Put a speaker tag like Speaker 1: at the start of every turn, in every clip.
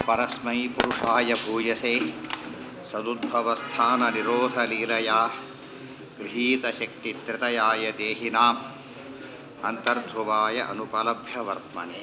Speaker 1: परस्मै पुरुषाय भूयसे सदुद्भवस्थाननिरोधलीलया गृहीतशक्तित्रतयाय देहिनाम् अन्तर्ध्रुवाय अनुपलभ्यवर्त्मने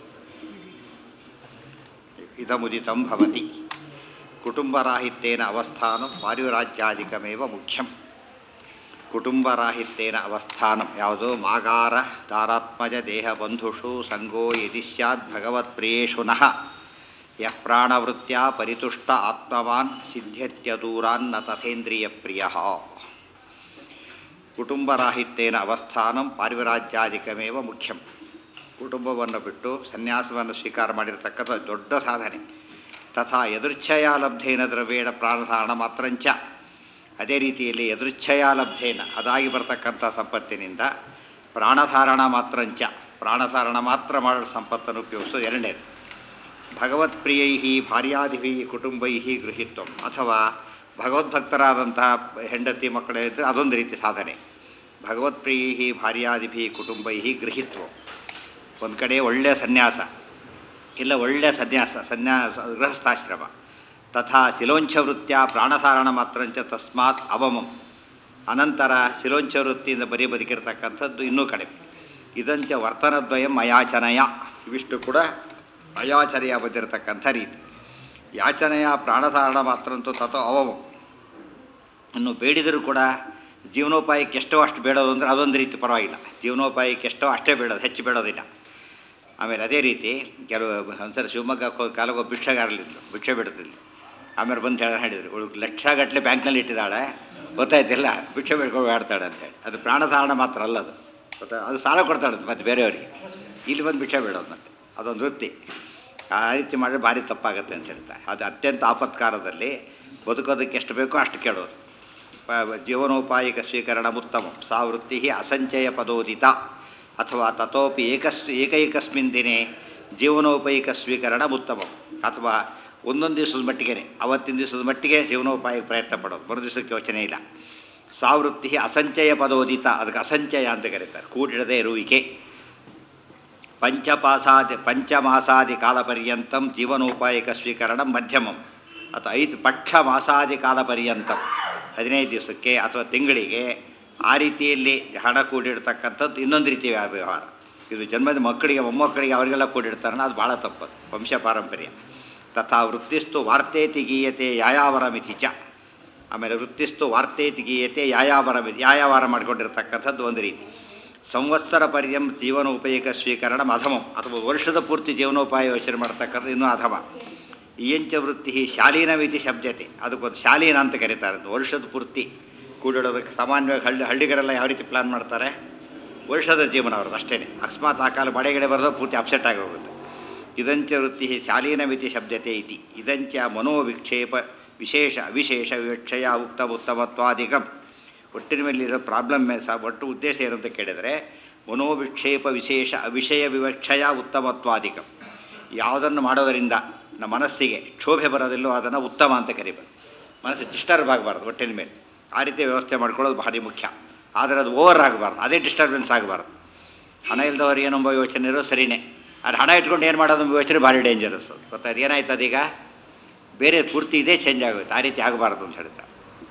Speaker 1: इदमुदितं भवति कुटुम्बराहित्येन अवस्थानं वायुराज्यादिकमेव मुख्यम् ಕುಟುಂಬರಾಹಿತ್ಯೇನ ಅವಸ್ಥಾನ ಯಾವುದು ಮಾಗಾರ ತಾರಾತ್ಮಜ ದೇಹ ಬಂಧುಷು ಸಂಗೋ ಯದಿ ಸ್ಯಾದ್ ಭಗವತ್ಪ್ರಿಯೇಷು ನಃ ಯಃ ಪ್ರಾಣವೃತ್ಯ ಪರಿತುಷ್ಟ ಆತ್ಮವಾನ್ ಸಿದ್ಧ್ಯತ್ಯದೂರಾನ್ನ ತಥೇಂದ್ರಿಯ ಪ್ರಿಯ ಕುಟುಂಬರಾಹಿತ್ಯೇನ ಅವಸ್ಥಾನಂ ಪಾರಿವರಾಜ್ಯಾಧಿಕಮೇವ ಮುಖ್ಯಂ ಕುಟುಂಬವನ್ನು ಬಿಟ್ಟು ಸನ್ಯಾಸವನ್ನು ಸ್ವೀಕಾರ ಮಾಡಿರತಕ್ಕಂಥ ದೊಡ್ಡ ಸಾಧನೆ ತಥಾ ಎದುರ್ಚ್ಛಯ ಲಬ್ಧೇನ ದ್ರವ್ಯೇಣ ಪ್ರಾಣಧಾರಣ ಮಾತ್ರಂಚ ಅದೇ ರೀತಿಯಲ್ಲಿ ಎದೃಚ್ಛಯ ಲಬ್ಧೇನ ಅದಾಗಿ ಬರ್ತಕ್ಕಂಥ ಸಂಪತ್ತಿನಿಂದ ಪ್ರಾಣಧಾರಣ ಮಾತ್ರಂಚ ಪ್ರಾಣಧಾರಣ ಮಾತ್ರ ಮಾಡೋ ಸಂಪತ್ತನ್ನು ಉಪಯೋಗಿಸೋದು ಎರಡನೇದು ಭಗವತ್ಪ್ರಿಯೈ ಭಾರ್ಯಾದಿಭಿ ಕುಟುಂಬೈ ಗೃಹಿತ್ವ ಅಥವಾ ಭಗವದ್ಭಕ್ತರಾದಂತಹ ಹೆಂಡತಿ ಮಕ್ಕಳೇ ಇದ್ದರೆ ಅದೊಂದು ರೀತಿ ಸಾಧನೆ ಭಗವತ್ಪ್ರಿಯೈ ಭಾರ್ಯಾದಿಭಿ ಕುಟುಂಬೈ ಗೃಹಿತ್ವ ಒಂದು ಕಡೆ ಒಳ್ಳೆಯ ಸನ್ಯಾಸ ಇಲ್ಲ ಒಳ್ಳೆಯ ಸನ್ಯಾಸ ಸನ್ಯಾಸ ಗೃಹಸ್ಥಾಶ್ರಮ ತಥಾ ಶಿಲೋಂಚವೃತ್ತಿಯ ಪ್ರಾಣಧಾರಣ ಮಾತ್ರಂಚ ತಸ್ಮಾತ್ ಅವಮಂ ಅನಂತರ ಶಿಲೋಂಚ ವೃತ್ತಿಯಿಂದ ಬರೀ ಬದುಕಿರ್ತಕ್ಕಂಥದ್ದು ಇನ್ನೂ ಕಡಿಮೆ ಇದಂಚ ವರ್ತನದ್ವಯಂ ಅಯಾಚನಯ ಇವಿಷ್ಟು ಕೂಡ ಅಯಾಚನೆಯ ಬಂದಿರತಕ್ಕಂಥ ರೀತಿ ಯಾಚನೆಯ ಪ್ರಾಣಧಾರಣ ಮಾತ್ರಂತೂ ತಥೋ ಅವಮಂ ಇನ್ನು ಬೇಡಿದರೂ ಕೂಡ ಜೀವನೋಪಾಯಕ್ಕೆ ಎಷ್ಟೋ ಅಷ್ಟು ಬೇಡೋದು ಅಂದರೆ ಅದೊಂದು ರೀತಿ ಪರವಾಗಿಲ್ಲ ಜೀವನೋಪಾಯಕ್ಕೆ ಎಷ್ಟೋ ಅಷ್ಟೇ ಬೇಡೋದು ಹೆಚ್ಚು ಬೇಡೋದಿಲ್ಲ ಆಮೇಲೆ ಅದೇ ರೀತಿ ಕೆಲವು ಒಂದ್ಸರಿ ಶಿವಮೊಗ್ಗ ಕಾಲಕ್ಕೆ ಭಿಕ್ಷೆಗಾರಲಿದ್ಲು ಭಿಕ್ಷೆ ಬಿಡ್ತಿದ್ಲು ಆಮೇಲೆ ಬಂದು ಹೇಳ ಹೇಳಿದ್ರು ಇವಳು ಲಕ್ಷಗಟ್ಟಲೆ ಬ್ಯಾಂಕ್ನಲ್ಲಿ ಇಟ್ಟಿದ್ದಾಳೆ ಗೊತ್ತಾಯ್ತಿಲ್ಲ ಭಿಕ್ಷೆ ಬೇಡ್ಕೊಂಡು ಆಡ್ತಾಳೆ ಅಂತೇಳಿ ಅದು ಪ್ರಾಣಧಾರಣ ಮಾತ್ರ ಅಲ್ಲ ಅದು ಗೊತ್ತಾ ಅದು ಸಾಲ ಕೊಡ್ತಾಳಂತೆ ಮತ್ತೆ ಬೇರೆಯವರಿಗೆ ಇಲ್ಲಿ ಬಂದು ಭಿಕ್ಷೆ ಬೇಡೋದು ಮತ್ತೆ ಅದೊಂದು ವೃತ್ತಿ ಆ ರೀತಿ ಮಾಡಿದ್ರೆ ಭಾರಿ ತಪ್ಪಾಗುತ್ತೆ ಅಂತ ಹೇಳ್ತಾರೆ ಅದು ಅತ್ಯಂತ ಆಪತ್ಕಾರದಲ್ಲಿ ಬದುಕೋದಕ್ಕೆ ಎಷ್ಟು ಬೇಕೋ ಅಷ್ಟು ಕೇಳೋದು ಜೀವನೋಪಾಯಿಕ ಸ್ವೀಕರಣ ಉತ್ತಮ ಸಾ ವೃತ್ತಿ ಅಸಂಚಯ ಪದೋದಿತ ಅಥವಾ ತಥೋಪಿ ಏಕಸ್ ಏಕೈಕಸ್ಮಿನ್ ದಿನೇ ಜೀವನೋಪಯುಕ ಸ್ವೀಕರಣ ಉತ್ತಮ ಅಥವಾ ಒಂದೊಂದು ದಿವಸದ ಮಟ್ಟಿಗೆ ಅವತ್ತಿನ ದಿವಸದ ಮಟ್ಟಿಗೆ ಜೀವನೋಪಾಯಕ್ಕೆ ಪ್ರಯತ್ನ ಪಡೋದು ಮರು ದಿವಸಕ್ಕೆ ಯೋಚನೆ ಇಲ್ಲ ಸಾವೃತ್ತಿ ಅಸಂಚಯ ಪದೋದಿತ ಅದಕ್ಕೆ ಅಸಂಚಯ ಅಂತ ಕರೀತಾರೆ ಕೂಡಿಡದೆ ಇರುವಿಕೆ ಪಂಚಪಾಸಾದಿ ಪಂಚಮಾಸಾದಿ ಕಾಲಪರ್ಯಂತಂ ಜೀವನೋಪಾಯಕ ಸ್ವೀಕರಣ ಮಧ್ಯಮಂ ಅಥವಾ ಐದು ಪಕ್ಷ ಮಾಸಾದಿ ಕಾಲಪರ್ಯಂತಂ ಹದಿನೈದು ದಿವಸಕ್ಕೆ ಅಥವಾ ತಿಂಗಳಿಗೆ ಆ ರೀತಿಯಲ್ಲಿ ಹಣ ಕೂಡಿಡ್ತಕ್ಕಂಥದ್ದು ಇನ್ನೊಂದು ರೀತಿಯ ವ್ಯವಹಾರ ಇದು ಜನ್ಮದ ಮಕ್ಕಳಿಗೆ ಮೊಮ್ಮಕ್ಕಳಿಗೆ ಅವರಿಗೆಲ್ಲ ಕೂಡಿಡ್ತಾರಲ್ಲ ಅದು ಭಾಳ ತಪ್ಪದು ವಂಶ ಪಾರಂಪರ್ಯ ತಥಾ ವೃತ್ತಿಸ್ತು ವಾರ್ತೇತಿ ಗೀಯತೆ ಯಾಯಾವರ ಮಿತಿ ಚ ಆಮೇಲೆ ವೃತ್ತಿಸ್ತು ವಾರ್ತೇತಿ ಗೀಯತೆ ಯಾಯಾವರ ಮಿತಿ ಯಾಯಾವಾರ ಮಾಡ್ಕೊಂಡಿರ್ತಕ್ಕಂಥದ್ದು ಒಂದು ರೀತಿ ಸಂವತ್ಸರ ಪರ್ಯಂ ಜೀವನೋಪಯೋಗ ಸ್ವೀಕರಣ ಅಧಮಂ ಅಥವಾ ವರ್ಷದ ಪೂರ್ತಿ ಜೀವನೋಪಾಯ ಯೋಚನೆ ಮಾಡ್ತಕ್ಕಂಥದ್ದು ಇನ್ನೂ ಅಧಮ ಇಯಂಚ ವೃತ್ತಿ ಶಾಲೀನ ಮಿತಿ ಶಬ್ದತೆ ಅದಕ್ಕೊಂದು ಶಾಲೀನ ಅಂತ ಕರೀತಾರೆ ವರ್ಷದ ಪೂರ್ತಿ ಕೂಡಿಡೋದಕ್ಕೆ ಸಾಮಾನ್ಯವಾಗಿ ಹಳ್ಳಿ ಹಳ್ಳಿಗರೆಲ್ಲ ಯಾವ ರೀತಿ ಪ್ಲಾನ್ ಮಾಡ್ತಾರೆ ವರ್ಷದ ಜೀವನ ಅವ್ರದ್ದು ಅಷ್ಟೇ ಅಕಸ್ಮಾತ್ ಆ ಕಾಲ ಬಡೆಗಡೆ ಬರೋದು ಪೂರ್ತಿ ಅಪ್ಸೆಟ್ ಆಗಿ ಹೋಗುತ್ತೆ ಇದಂಚ ವೃತ್ತಿ ಶಾಲೀನ ಮಿತಿ ಶಬ್ದತೆ ಇತಿ ಇದಂಚ ಮನೋವಿಕ್ಷೇಪ ವಿಶೇಷ ಅವಿಶೇಷ ವಿವಕ್ಷಯ ಉಕ್ತ ಉತ್ತಮತ್ವಾದಿಕಂ ಒಟ್ಟಿನ ಮೇಲಿರೋ ಪ್ರಾಬ್ಲಮ್ ಸಹ ಒಟ್ಟು ಉದ್ದೇಶ ಏನು ಅಂತ ಕೇಳಿದರೆ ಮನೋವಿಕ್ಷೇಪ ವಿಶೇಷ ಅವಿಷಯ ವಿವಕ್ಷಯ ಉತ್ತಮತ್ವಾದಿಕಂ ಯಾವುದನ್ನು ಮಾಡೋದರಿಂದ ನಮ್ಮ ಮನಸ್ಸಿಗೆ ಕ್ಷೋಭೆ ಬರೋದಿಲ್ಲೋ ಅದನ್ನು ಉತ್ತಮ ಅಂತ ಕರಿಬೇಕು ಮನಸ್ಸು ಡಿಸ್ಟರ್ಬ್ ಆಗಬಾರ್ದು ಒಟ್ಟಿನ ಮೇಲೆ ಆ ರೀತಿ ವ್ಯವಸ್ಥೆ ಮಾಡ್ಕೊಳ್ಳೋದು ಭಾರಿ ಮುಖ್ಯ ಆದರೆ ಅದು ಓವರ್ ಆಗಬಾರ್ದು ಅದೇ ಡಿಸ್ಟರ್ಬೆನ್ಸ್ ಆಗಬಾರ್ದು ಹಣ ಇಲ್ದವ್ರು ಏನೊಂಬ ಯೋಚನೆ ಇರೋ ಸರಿಯೇ ಅದು ಹಣ ಇಟ್ಕೊಂಡು ಏನು ಮಾಡೋದು ಯೋಚನೆ ಭಾರಿ ಡೇಂಜರಸ್ ಗೊತ್ತಾಯ್ತು ಏನಾಯ್ತು ಅದೀಗ ಬೇರೆ ಪೂರ್ತಿ ಇದೇ ಚೇಂಜ್ ಆಗುತ್ತೆ ಆ ರೀತಿ ಆಗಬಾರ್ದು ಅಂತ ಹೇಳ್ತಾರೆ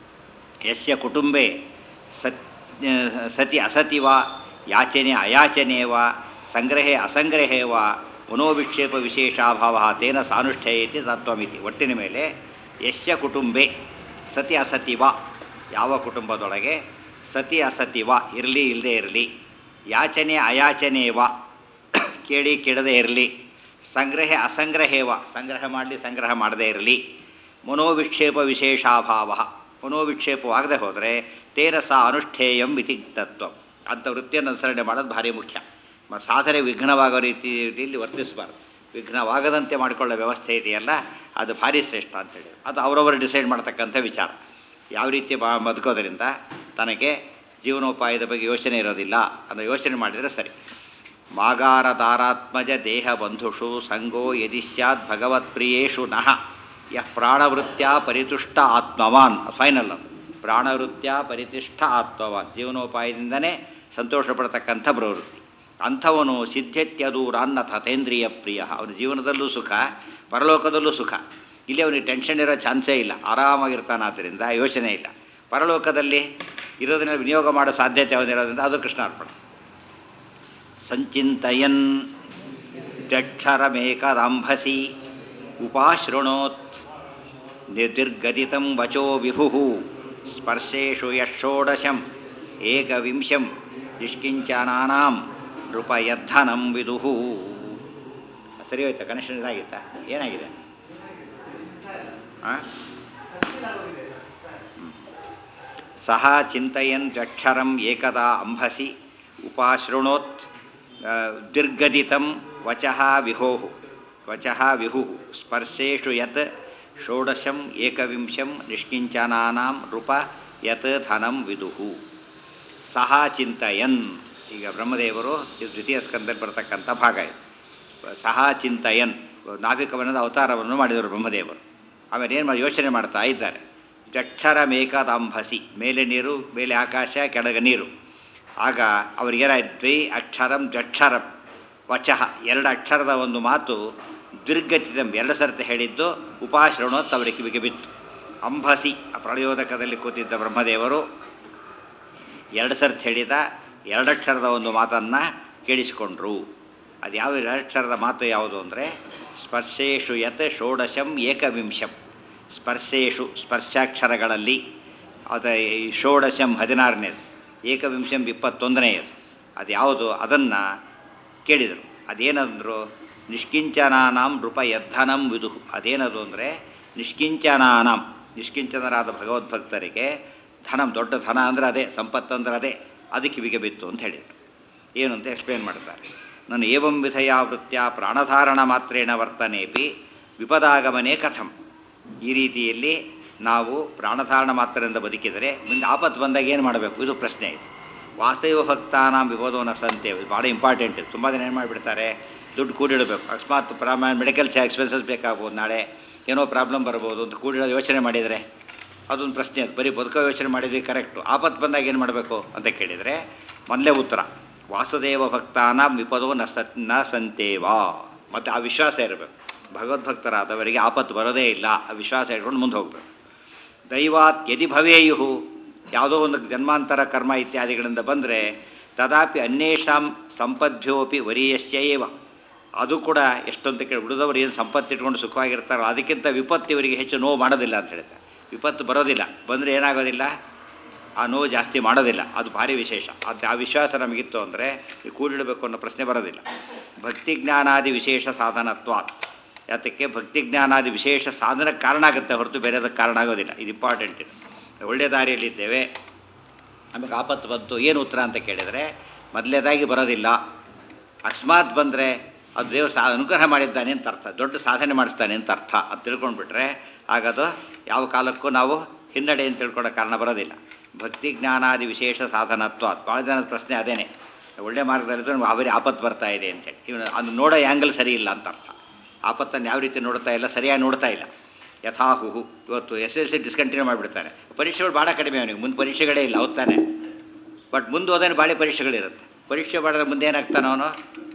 Speaker 1: ಯಸ್ಯ ಕುಟುಂಬೆ ಸತ್ ಸತಿ ಅಸತಿ ವಾ ಯಾಚನೆ ಅಯಾಚನೆ ವಾ ಸಂಗ್ರಹೇ ಅಸಂಗ್ರಹೇ ವಾ ಮನೋವಿಕ್ಷೇಪ ವಿಶೇಷಾಭಾವ ತೇನ ಸಾನುಷ್ಠಯತಿ ತತ್ವಮಿತಿ ಒಟ್ಟಿನ ಮೇಲೆ ಯಸ್ಯ ಕುಟುಂಬೆ ಸತಿ ಅಸತಿ ವಾ ಯಾವ ಕುಟುಂಬದೊಳಗೆ ಸತಿ ಅಸತಿ ವಾ ಇರಲಿ ಇಲ್ಲದೆ ಇರಲಿ ಯಾಚನೆ ಅಯಾಚನೆ ವಾ ಕೇಳಿ ಕೆಡದೆ ಇರಲಿ ಸಂಗ್ರಹ ಅಸಂಗ್ರಹೇವ ಸಂಗ್ರಹ ಮಾಡಲಿ ಸಂಗ್ರಹ ಮಾಡದೇ ಇರಲಿ ಮನೋವಿಕ್ಷೇಪ ವಿಶೇಷಾಭಾವ ಮನೋವಿಕ್ಷೇಪವಾಗದೆ ಹೋದರೆ ತೇನ ಸಹ ಅನುಷ್ಠೇಯಂ ಇತಿ ತತ್ವ ಅಂಥ ವೃತ್ತಿಯನ್ನು ಅನುಸರಣೆ ಮಾಡೋದು ಭಾರಿ ಮುಖ್ಯ ಸಾಧನೆ ವಿಘ್ನವಾಗೋ ರೀತಿಯಲ್ಲಿ ವರ್ತಿಸಬಾರ್ದು ವಿಘ್ನವಾಗದಂತೆ ಮಾಡಿಕೊಳ್ಳೋ ವ್ಯವಸ್ಥೆ ಇದೆಯಲ್ಲ ಅದು ಭಾರಿ ಶ್ರೇಷ್ಠ ಅಂತೇಳಿ ಅದು ಅವರವರು ಡಿಸೈಡ್ ಮಾಡ್ತಕ್ಕಂಥ ವಿಚಾರ ಯಾವ ರೀತಿ ಬಾ ಬದುಕೋದರಿಂದ ತನಗೆ ಜೀವನೋಪಾಯದ ಬಗ್ಗೆ ಯೋಚನೆ ಇರೋದಿಲ್ಲ ಅನ್ನೋ ಯೋಚನೆ ಮಾಡಿದರೆ ಸರಿ ಮಾಗಾರ ದಾರಾತ್ಮಜ ದೇಹ ಬಂಧುಷು ಸಂಗೋ ಯದಿ ಸ್ಯಾದ್ ಭಗವತ್ಪ್ರಿಯೇಷು ನಃ ಯಃ ಪ್ರಾಣವೃತ್ಯ ಪರಿತುಷ್ಟ ಆತ್ಮವಾನ್ ಫೈನಲ್ ಅದು ಪ್ರಾಣವೃತ್ಯ ಪರಿತಿಷ್ಠ ಆತ್ಮವಾನ್ ಜೀವನೋಪಾಯದಿಂದನೇ ಸಂತೋಷ ಪಡ್ತಕ್ಕಂಥ ಪ್ರವೃತ್ತಿ ಅಂಥವನು ಸಿದ್ಧತ್ಯದೂರಾನ್ನ ತಥೇಂದ್ರಿಯ ಪ್ರಿಯ ಅವನ ಜೀವನದಲ್ಲೂ ಸುಖ ಪರಲೋಕದಲ್ಲೂ ಸುಖ ಇಲ್ಲಿ ಅವನಿಗೆ ಟೆನ್ಷನ್ ಇರೋ ಚಾನ್ಸೇ ಇಲ್ಲ ಆರಾಮಾಗಿರ್ತಾನೆ ಆದ್ದರಿಂದ ಯೋಚನೆ ಇಲ್ಲ ಪರಲೋಕದಲ್ಲಿ ಇರೋದನ್ನ ವಿನಿಯೋಗ ಮಾಡೋ ಸಾಧ್ಯತೆ ಅವನಿರೋದ್ರಿಂದ ಅದು ಕೃಷ್ಣಾರ್ಪಣ ಸಂಚಿಂತಯನ್ ತ್ಯಕ್ಷರಮೇಕದಂಭಸಿ ಉಪಾಶೃಣೋತ್ ನಿರ್ದಿರ್ಗದಿತಂ ವಚೋ ವಿಭು ಸ್ಪರ್ಶೇಷು ಯಷೋಡಶಂ ಏಕವಿಂಶಂ ನಿಷ್ಕಿಂಚನಾನಾಂ ನೃಪಯದ್ಧನಂ ವಿದುಹು ಸರಿ ಹೋಯ್ತಾ ಕನೆಕ್ಷನ್ ಇದಾಗಿತ್ತಾ ಏನಾಗಿದೆ ಆ? ಹ್ಮ್. ಸಹ ಚಿಂತಯನ್ ಅಕ್ಷರಂ ಏಕದಾ ಅಂಭಸಿ ಉಪಾಶೃಣೋತ್ ಆ, ದಿರ್ಗದಿತಂ ವಚಃ ವಿಹೋ ವಚಃ ವಿಹು ಸ್ಪರ್ಶೇಷು ಯತ್ ಷೋಡಶಂ ಏಕವಿಂಶಂ ನಿಷ್ಕಿಂಚನಾನಾಂ ನೃಪ ಯತ್ ಧನಂ ವಿದುಹು ಸಹ ಚಿಂತಯನ್ ಈಗ ಬ್ರಹ್ಮದೇವರು ಇದು ದ್ವಿತೀಯ ಸ್ಕಂದಲ್ಲಿ ಬರತಕ್ಕಂಥ ಭಾಗ ಇದು ಸಹ ಚಿಂತಯನ್ ನಾಭಿಕವನದ ಅವತಾರವನ್ನು ಮಾಡಿದರು ಬ್ರಹ್ಮದೇವರು ಆಮೇಲೆ ಏನು ಮಾಡಿ ಯೋಚನೆ ಮಾಡ್ತಾ ಇದ್ದಾರೆ ಜಕ್ಷರ ಮೇಕದಾಂಭಸಿ ಮೇಲೆ ನೀರು ಮೇಲೆ ಆಕಾಶ ಕೆಳಗೆ ನೀರು ಆಗ ಅವ್ರಿಗೇನಾಯ್ತು ದ್ವೈ ಅಕ್ಷರಂ ಜಕ್ಷರಂ ವಚಃ ಎರಡು ಅಕ್ಷರದ ಒಂದು ಮಾತು ದುರ್ಗತಿದಂ ಎರಡು ಸರ್ತಿ ಹೇಳಿದ್ದು ಉಪಾಶ್ರಣೋತ್ ಅವರ ಕಿವಿಗೆ ಬಿತ್ತು ಅಂಬಸಿ ಆ ಪ್ರಳಯೋದಕದಲ್ಲಿ ಕೂತಿದ್ದ ಬ್ರಹ್ಮದೇವರು ಎರಡು ಸರ್ತಿ ಹೇಳಿದ ಎರಡಕ್ಷರದ ಒಂದು ಮಾತನ್ನು ಕೇಳಿಸಿಕೊಂಡ್ರು ಅದು ಯಾವ ಎರಡಕ್ಷರದ ಮಾತು ಯಾವುದು ಅಂದರೆ ಸ್ಪರ್ಶೇಷು ಯತ್ ಷೋಡಶಂ ಏಕವಿಂಶಂ ಸ್ಪರ್ಶೇಷು ಸ್ಪರ್ಶಾಕ್ಷರಗಳಲ್ಲಿ ಅದ ಈ ಷೋಡಶಂ ಹದಿನಾರನೇದು ಏಕವಿಂಶಂ ಇಪ್ಪತ್ತೊಂದನೆಯದು ಅದು ಯಾವುದು ಅದನ್ನು ಕೇಳಿದರು ಅದೇನಂದ್ರು ನಿಷ್ಕಿಂಚನಾನಾಂ ನೃಪ ಯದ್ಧನಂ ವಿದುಹು ಅದೇನದು ಅಂದರೆ ನಿಷ್ಕಿಂಚನಾನಾಂ ನಿಷ್ಕಿಂಚನರಾದ ಭಗವದ್ಭಕ್ತರಿಗೆ ಧನಂ ದೊಡ್ಡ ಧನ ಅಂದರೆ ಅದೇ ಸಂಪತ್ತು ಅಂದ್ರೆ ಅದೇ ಅದಕ್ಕೆ ಕಿವಿಗೆ ಬಿತ್ತು ಅಂತ ಹೇಳಿದರು ಏನು ಅಂತ ಎಕ್ಸ್ಪ್ಲೇನ್ ಮಾಡ್ತಾರೆ ನಾನು ಏವಂ ವಿಧಯ ವೃತ್ಯ ಪ್ರಾಣಧಾರಣ ಮಾತ್ರೇಣ ವರ್ತನೇಪಿ ವಿಪದಾಗಮನೆ ಕಥಂ ಈ ರೀತಿಯಲ್ಲಿ ನಾವು ಪ್ರಾಣಧಾರಣ ಮಾತ್ರದಿಂದ ಬದುಕಿದರೆ ಮುಂದೆ ಆಪತ್ತು ಬಂದಾಗ ಏನು ಮಾಡಬೇಕು ಇದು ಪ್ರಶ್ನೆ ಇದೆ ವಾಸ್ತವ ಭಕ್ತಾನಾಂ ವಿಪದೋನ ಸಂತೆ ಇದು ಭಾಳ ಇಂಪಾರ್ಟೆಂಟ್ ಇದು ತುಂಬ ಜನ ಏನು ಮಾಡಿಬಿಡ್ತಾರೆ ದುಡ್ಡು ಕೂಡಿಡಬೇಕು ಅಕಸ್ಮಾತ್ ಪ್ರಾಮ ಮೆಡಿಕಲ್ ಎಕ್ಸ್ಪೆನ್ಸಸ್ ಬೇಕಾಗ್ಬೋದು ನಾಳೆ ಏನೋ ಪ್ರಾಬ್ಲಮ್ ಬರ್ಬೋದು ಅಂತ ಕೂಡಿಡೋ ಯೋಚನೆ ಮಾಡಿದರೆ ಅದೊಂದು ಪ್ರಶ್ನೆ ಅದು ಬರೀ ಬದುಕೋ ಯೋಚನೆ ಮಾಡಿದ್ವಿ ಕರೆಕ್ಟು ಆಪತ್ತು ಬಂದಾಗ ಏನು ಮಾಡಬೇಕು ಅಂತ ಕೇಳಿದರೆ ಮೊದಲೇ ಉತ್ತರ ವಾಸುದೇವ ಭಕ್ತಾನ ವಿಪದೋ ನ ಸತ್ ನ ಸಂತೇವಾ ಮತ್ತು ಆ ವಿಶ್ವಾಸ ಇರಬೇಕು ಭಗವದ್ಭಕ್ತರಾದವರಿಗೆ ಆಪತ್ತು ಬರೋದೇ ಇಲ್ಲ ಆ ವಿಶ್ವಾಸ ಇಟ್ಕೊಂಡು ಮುಂದೆ ಹೋಗಬೇಕು ದೈವಾತ್ ಯದಿ ಭವೇಯು ಯಾವುದೋ ಒಂದು ಜನ್ಮಾಂತರ ಕರ್ಮ ಇತ್ಯಾದಿಗಳಿಂದ ಬಂದರೆ ತದಾಪಿ ಅನ್ಯೇಷಾಂ ಸಂಪದ್ಭ್ಯೋಪಿ ವರೀಯಸ್ಯ ಏವ ಅದು ಕೂಡ ಎಷ್ಟೊಂದು ಕೇಳಿ ಉಳಿದವರು ಏನು ಸಂಪತ್ತು ಇಟ್ಕೊಂಡು ಸುಖವಾಗಿರ್ತಾರೋ ಅದಕ್ಕಿಂತ ವಿಪತ್ತು ಇವರಿಗೆ ಹೆಚ್ಚು ನೋವು ಮಾಡೋದಿಲ್ಲ ಅಂತ ಹೇಳ್ತಾರೆ ವಿಪತ್ತು ಬರೋದಿಲ್ಲ ಬಂದರೆ ಏನಾಗೋದಿಲ್ಲ ಆ ನೋವು ಜಾಸ್ತಿ ಮಾಡೋದಿಲ್ಲ ಅದು ಭಾರಿ ವಿಶೇಷ ಅದು ಆ ವಿಶ್ವಾಸ ನಮಗಿತ್ತು ಅಂದರೆ ಈ ಕೂಡಿಡಬೇಕು ಅನ್ನೋ ಪ್ರಶ್ನೆ ಬರೋದಿಲ್ಲ ಭಕ್ತಿ ಜ್ಞಾನಾದಿ ವಿಶೇಷ ಸಾಧನತ್ವ ಯಾತಕ್ಕೆ ಭಕ್ತಿ ಜ್ಞಾನಾದಿ ವಿಶೇಷ ಸಾಧನಕ್ಕೆ ಕಾರಣ ಆಗುತ್ತೆ ಹೊರತು ಬೇರೆದಕ್ಕೆ ಕಾರಣ ಆಗೋದಿಲ್ಲ ಇದು ಇಂಪಾರ್ಟೆಂಟ್ ಇದು ಒಳ್ಳೆ ದಾರಿಯಲ್ಲಿದ್ದೇವೆ ನಮಗೆ ಆಪತ್ತು ಬಂತು ಏನು ಉತ್ತರ ಅಂತ ಕೇಳಿದರೆ ಮೊದಲನೇದಾಗಿ ಬರೋದಿಲ್ಲ ಅಕಸ್ಮಾತ್ ಬಂದರೆ ಅದು ದೇವರು ಸಾ ಅನುಗ್ರಹ ಮಾಡಿದ್ದಾನೆ ಅಂತ ಅರ್ಥ ದೊಡ್ಡ ಸಾಧನೆ ಮಾಡಿಸ್ತಾನೆ ಅಂತ ಅರ್ಥ ಅದು ತಿಳ್ಕೊಂಡ್ಬಿಟ್ರೆ ಆಗದು ಯಾವ ಕಾಲಕ್ಕೂ ನಾವು ಹಿನ್ನಡೆ ಅಂತ ತಿಳ್ಕೊಳ್ಳೋ ಕಾರಣ ಬರೋದಿಲ್ಲ ಭಕ್ತಿ ಜ್ಞಾನಾದಿ ವಿಶೇಷ ಸಾಧನತ್ವ ಭಾಳ ಜನದ ಪ್ರಶ್ನೆ ಅದೇನೆ ಒಳ್ಳೆ ಮಾರ್ಗದಲ್ಲಿದ್ದರೆ ನಮ್ಗೆ ಅವರೇ ಆಪತ್ತು ಬರ್ತಾ ಇದೆ ಅಂತೇಳಿ ಇವನು ಅದು ನೋಡೋ ಆ್ಯಂಗಲ್ ಸರಿ ಇಲ್ಲ ಅಂತ ಅರ್ಥ ಆಪತ್ತನ್ನು ಯಾವ ರೀತಿ ನೋಡ್ತಾ ಇಲ್ಲ ಸರಿಯಾಗಿ ನೋಡ್ತಾ ಇಲ್ಲ ಯಥಾಹುಹು ಇವತ್ತು ಎಸ್ ಎಲ್ ಸಿ ಡಿಸ್ಕಂಟಿನ್ಯೂ ಮಾಡಿಬಿಡ್ತಾನೆ ಪರೀಕ್ಷೆಗಳು ಭಾಳ ಕಡಿಮೆ ಅವನಿಗೆ ಮುಂದೆ ಪರೀಕ್ಷೆಗಳೇ ಇಲ್ಲ ಓದ್ತಾನೆ ಬಟ್ ಮುಂದೆ ಹೋದಾನೆ ಭಾಳ ಪರೀಕ್ಷೆಗಳಿರುತ್ತೆ ಪರೀಕ್ಷೆ ಮಾಡಿದ್ರೆ ಮುಂದೆ ಏನಾಗ್ತಾನೆ ಅವನು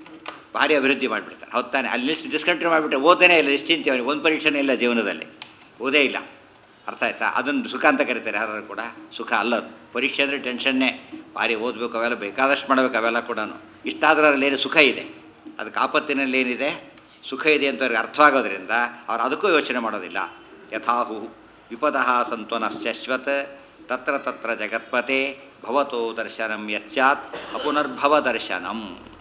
Speaker 1: ಭಾರಿ ಅಭಿವೃದ್ಧಿ ಮಾಡಿಬಿಡ್ತಾನೆ ಹೌದಾನೆ ಅಲ್ಲಿ ಡಿಸ್ಕಂಟಿನ್ಯೂ ಮಾಡಿಬಿಟ್ಟೆ ಓದೇನೇ ಇಲ್ಲ ನಿಶ್ಚಿಂತೆ ಅವನಿಗೆ ಒಂದು ಪರೀಕ್ಷೆನೇ ಇಲ್ಲ ಜೀವನದಲ್ಲಿ ಓದೇ ಇಲ್ಲ ಅರ್ಥ ಆಯ್ತಾ ಅದನ್ನು ಸುಖ ಅಂತ ಕರೀತಾರೆ ಯಾರು ಕೂಡ ಸುಖ ಅಲ್ಲ ಅದು ಪರೀಕ್ಷೆ ಅಂದರೆ ಟೆನ್ಷನ್ನೇ ಭಾರಿ ಓದಬೇಕು ಅವೆಲ್ಲ ಬೇಕಾದಷ್ಟು ಮಾಡಬೇಕು ಅವೆಲ್ಲ ಕೂಡ ಇಷ್ಟಾದ್ರೆ ಅದರಲ್ಲಿ ಏನು ಸುಖ ಇದೆ ಅದಕ್ಕೆ ಆಪತ್ತಿನಲ್ಲಿ ಏನಿದೆ ಸುಖ ಇದೆ ಅಂತ ಅವ್ರಿಗೆ ಅರ್ಥವಾಗೋದ್ರಿಂದ ಅವ್ರು ಅದಕ್ಕೂ ಯೋಚನೆ ಮಾಡೋದಿಲ್ಲ ಯಥಾಹು ವಿಪದಃ ಸಂತ್ವನ ಶಶ್ವತ್ ತತ್ರ ತತ್ರ ಜಗತ್ಪತೆ ಭವತೋ ದರ್ಶನಂ ಯಚ್ಚಾತ್ ಅಪುನರ್ಭವ ದರ್ಶನಂ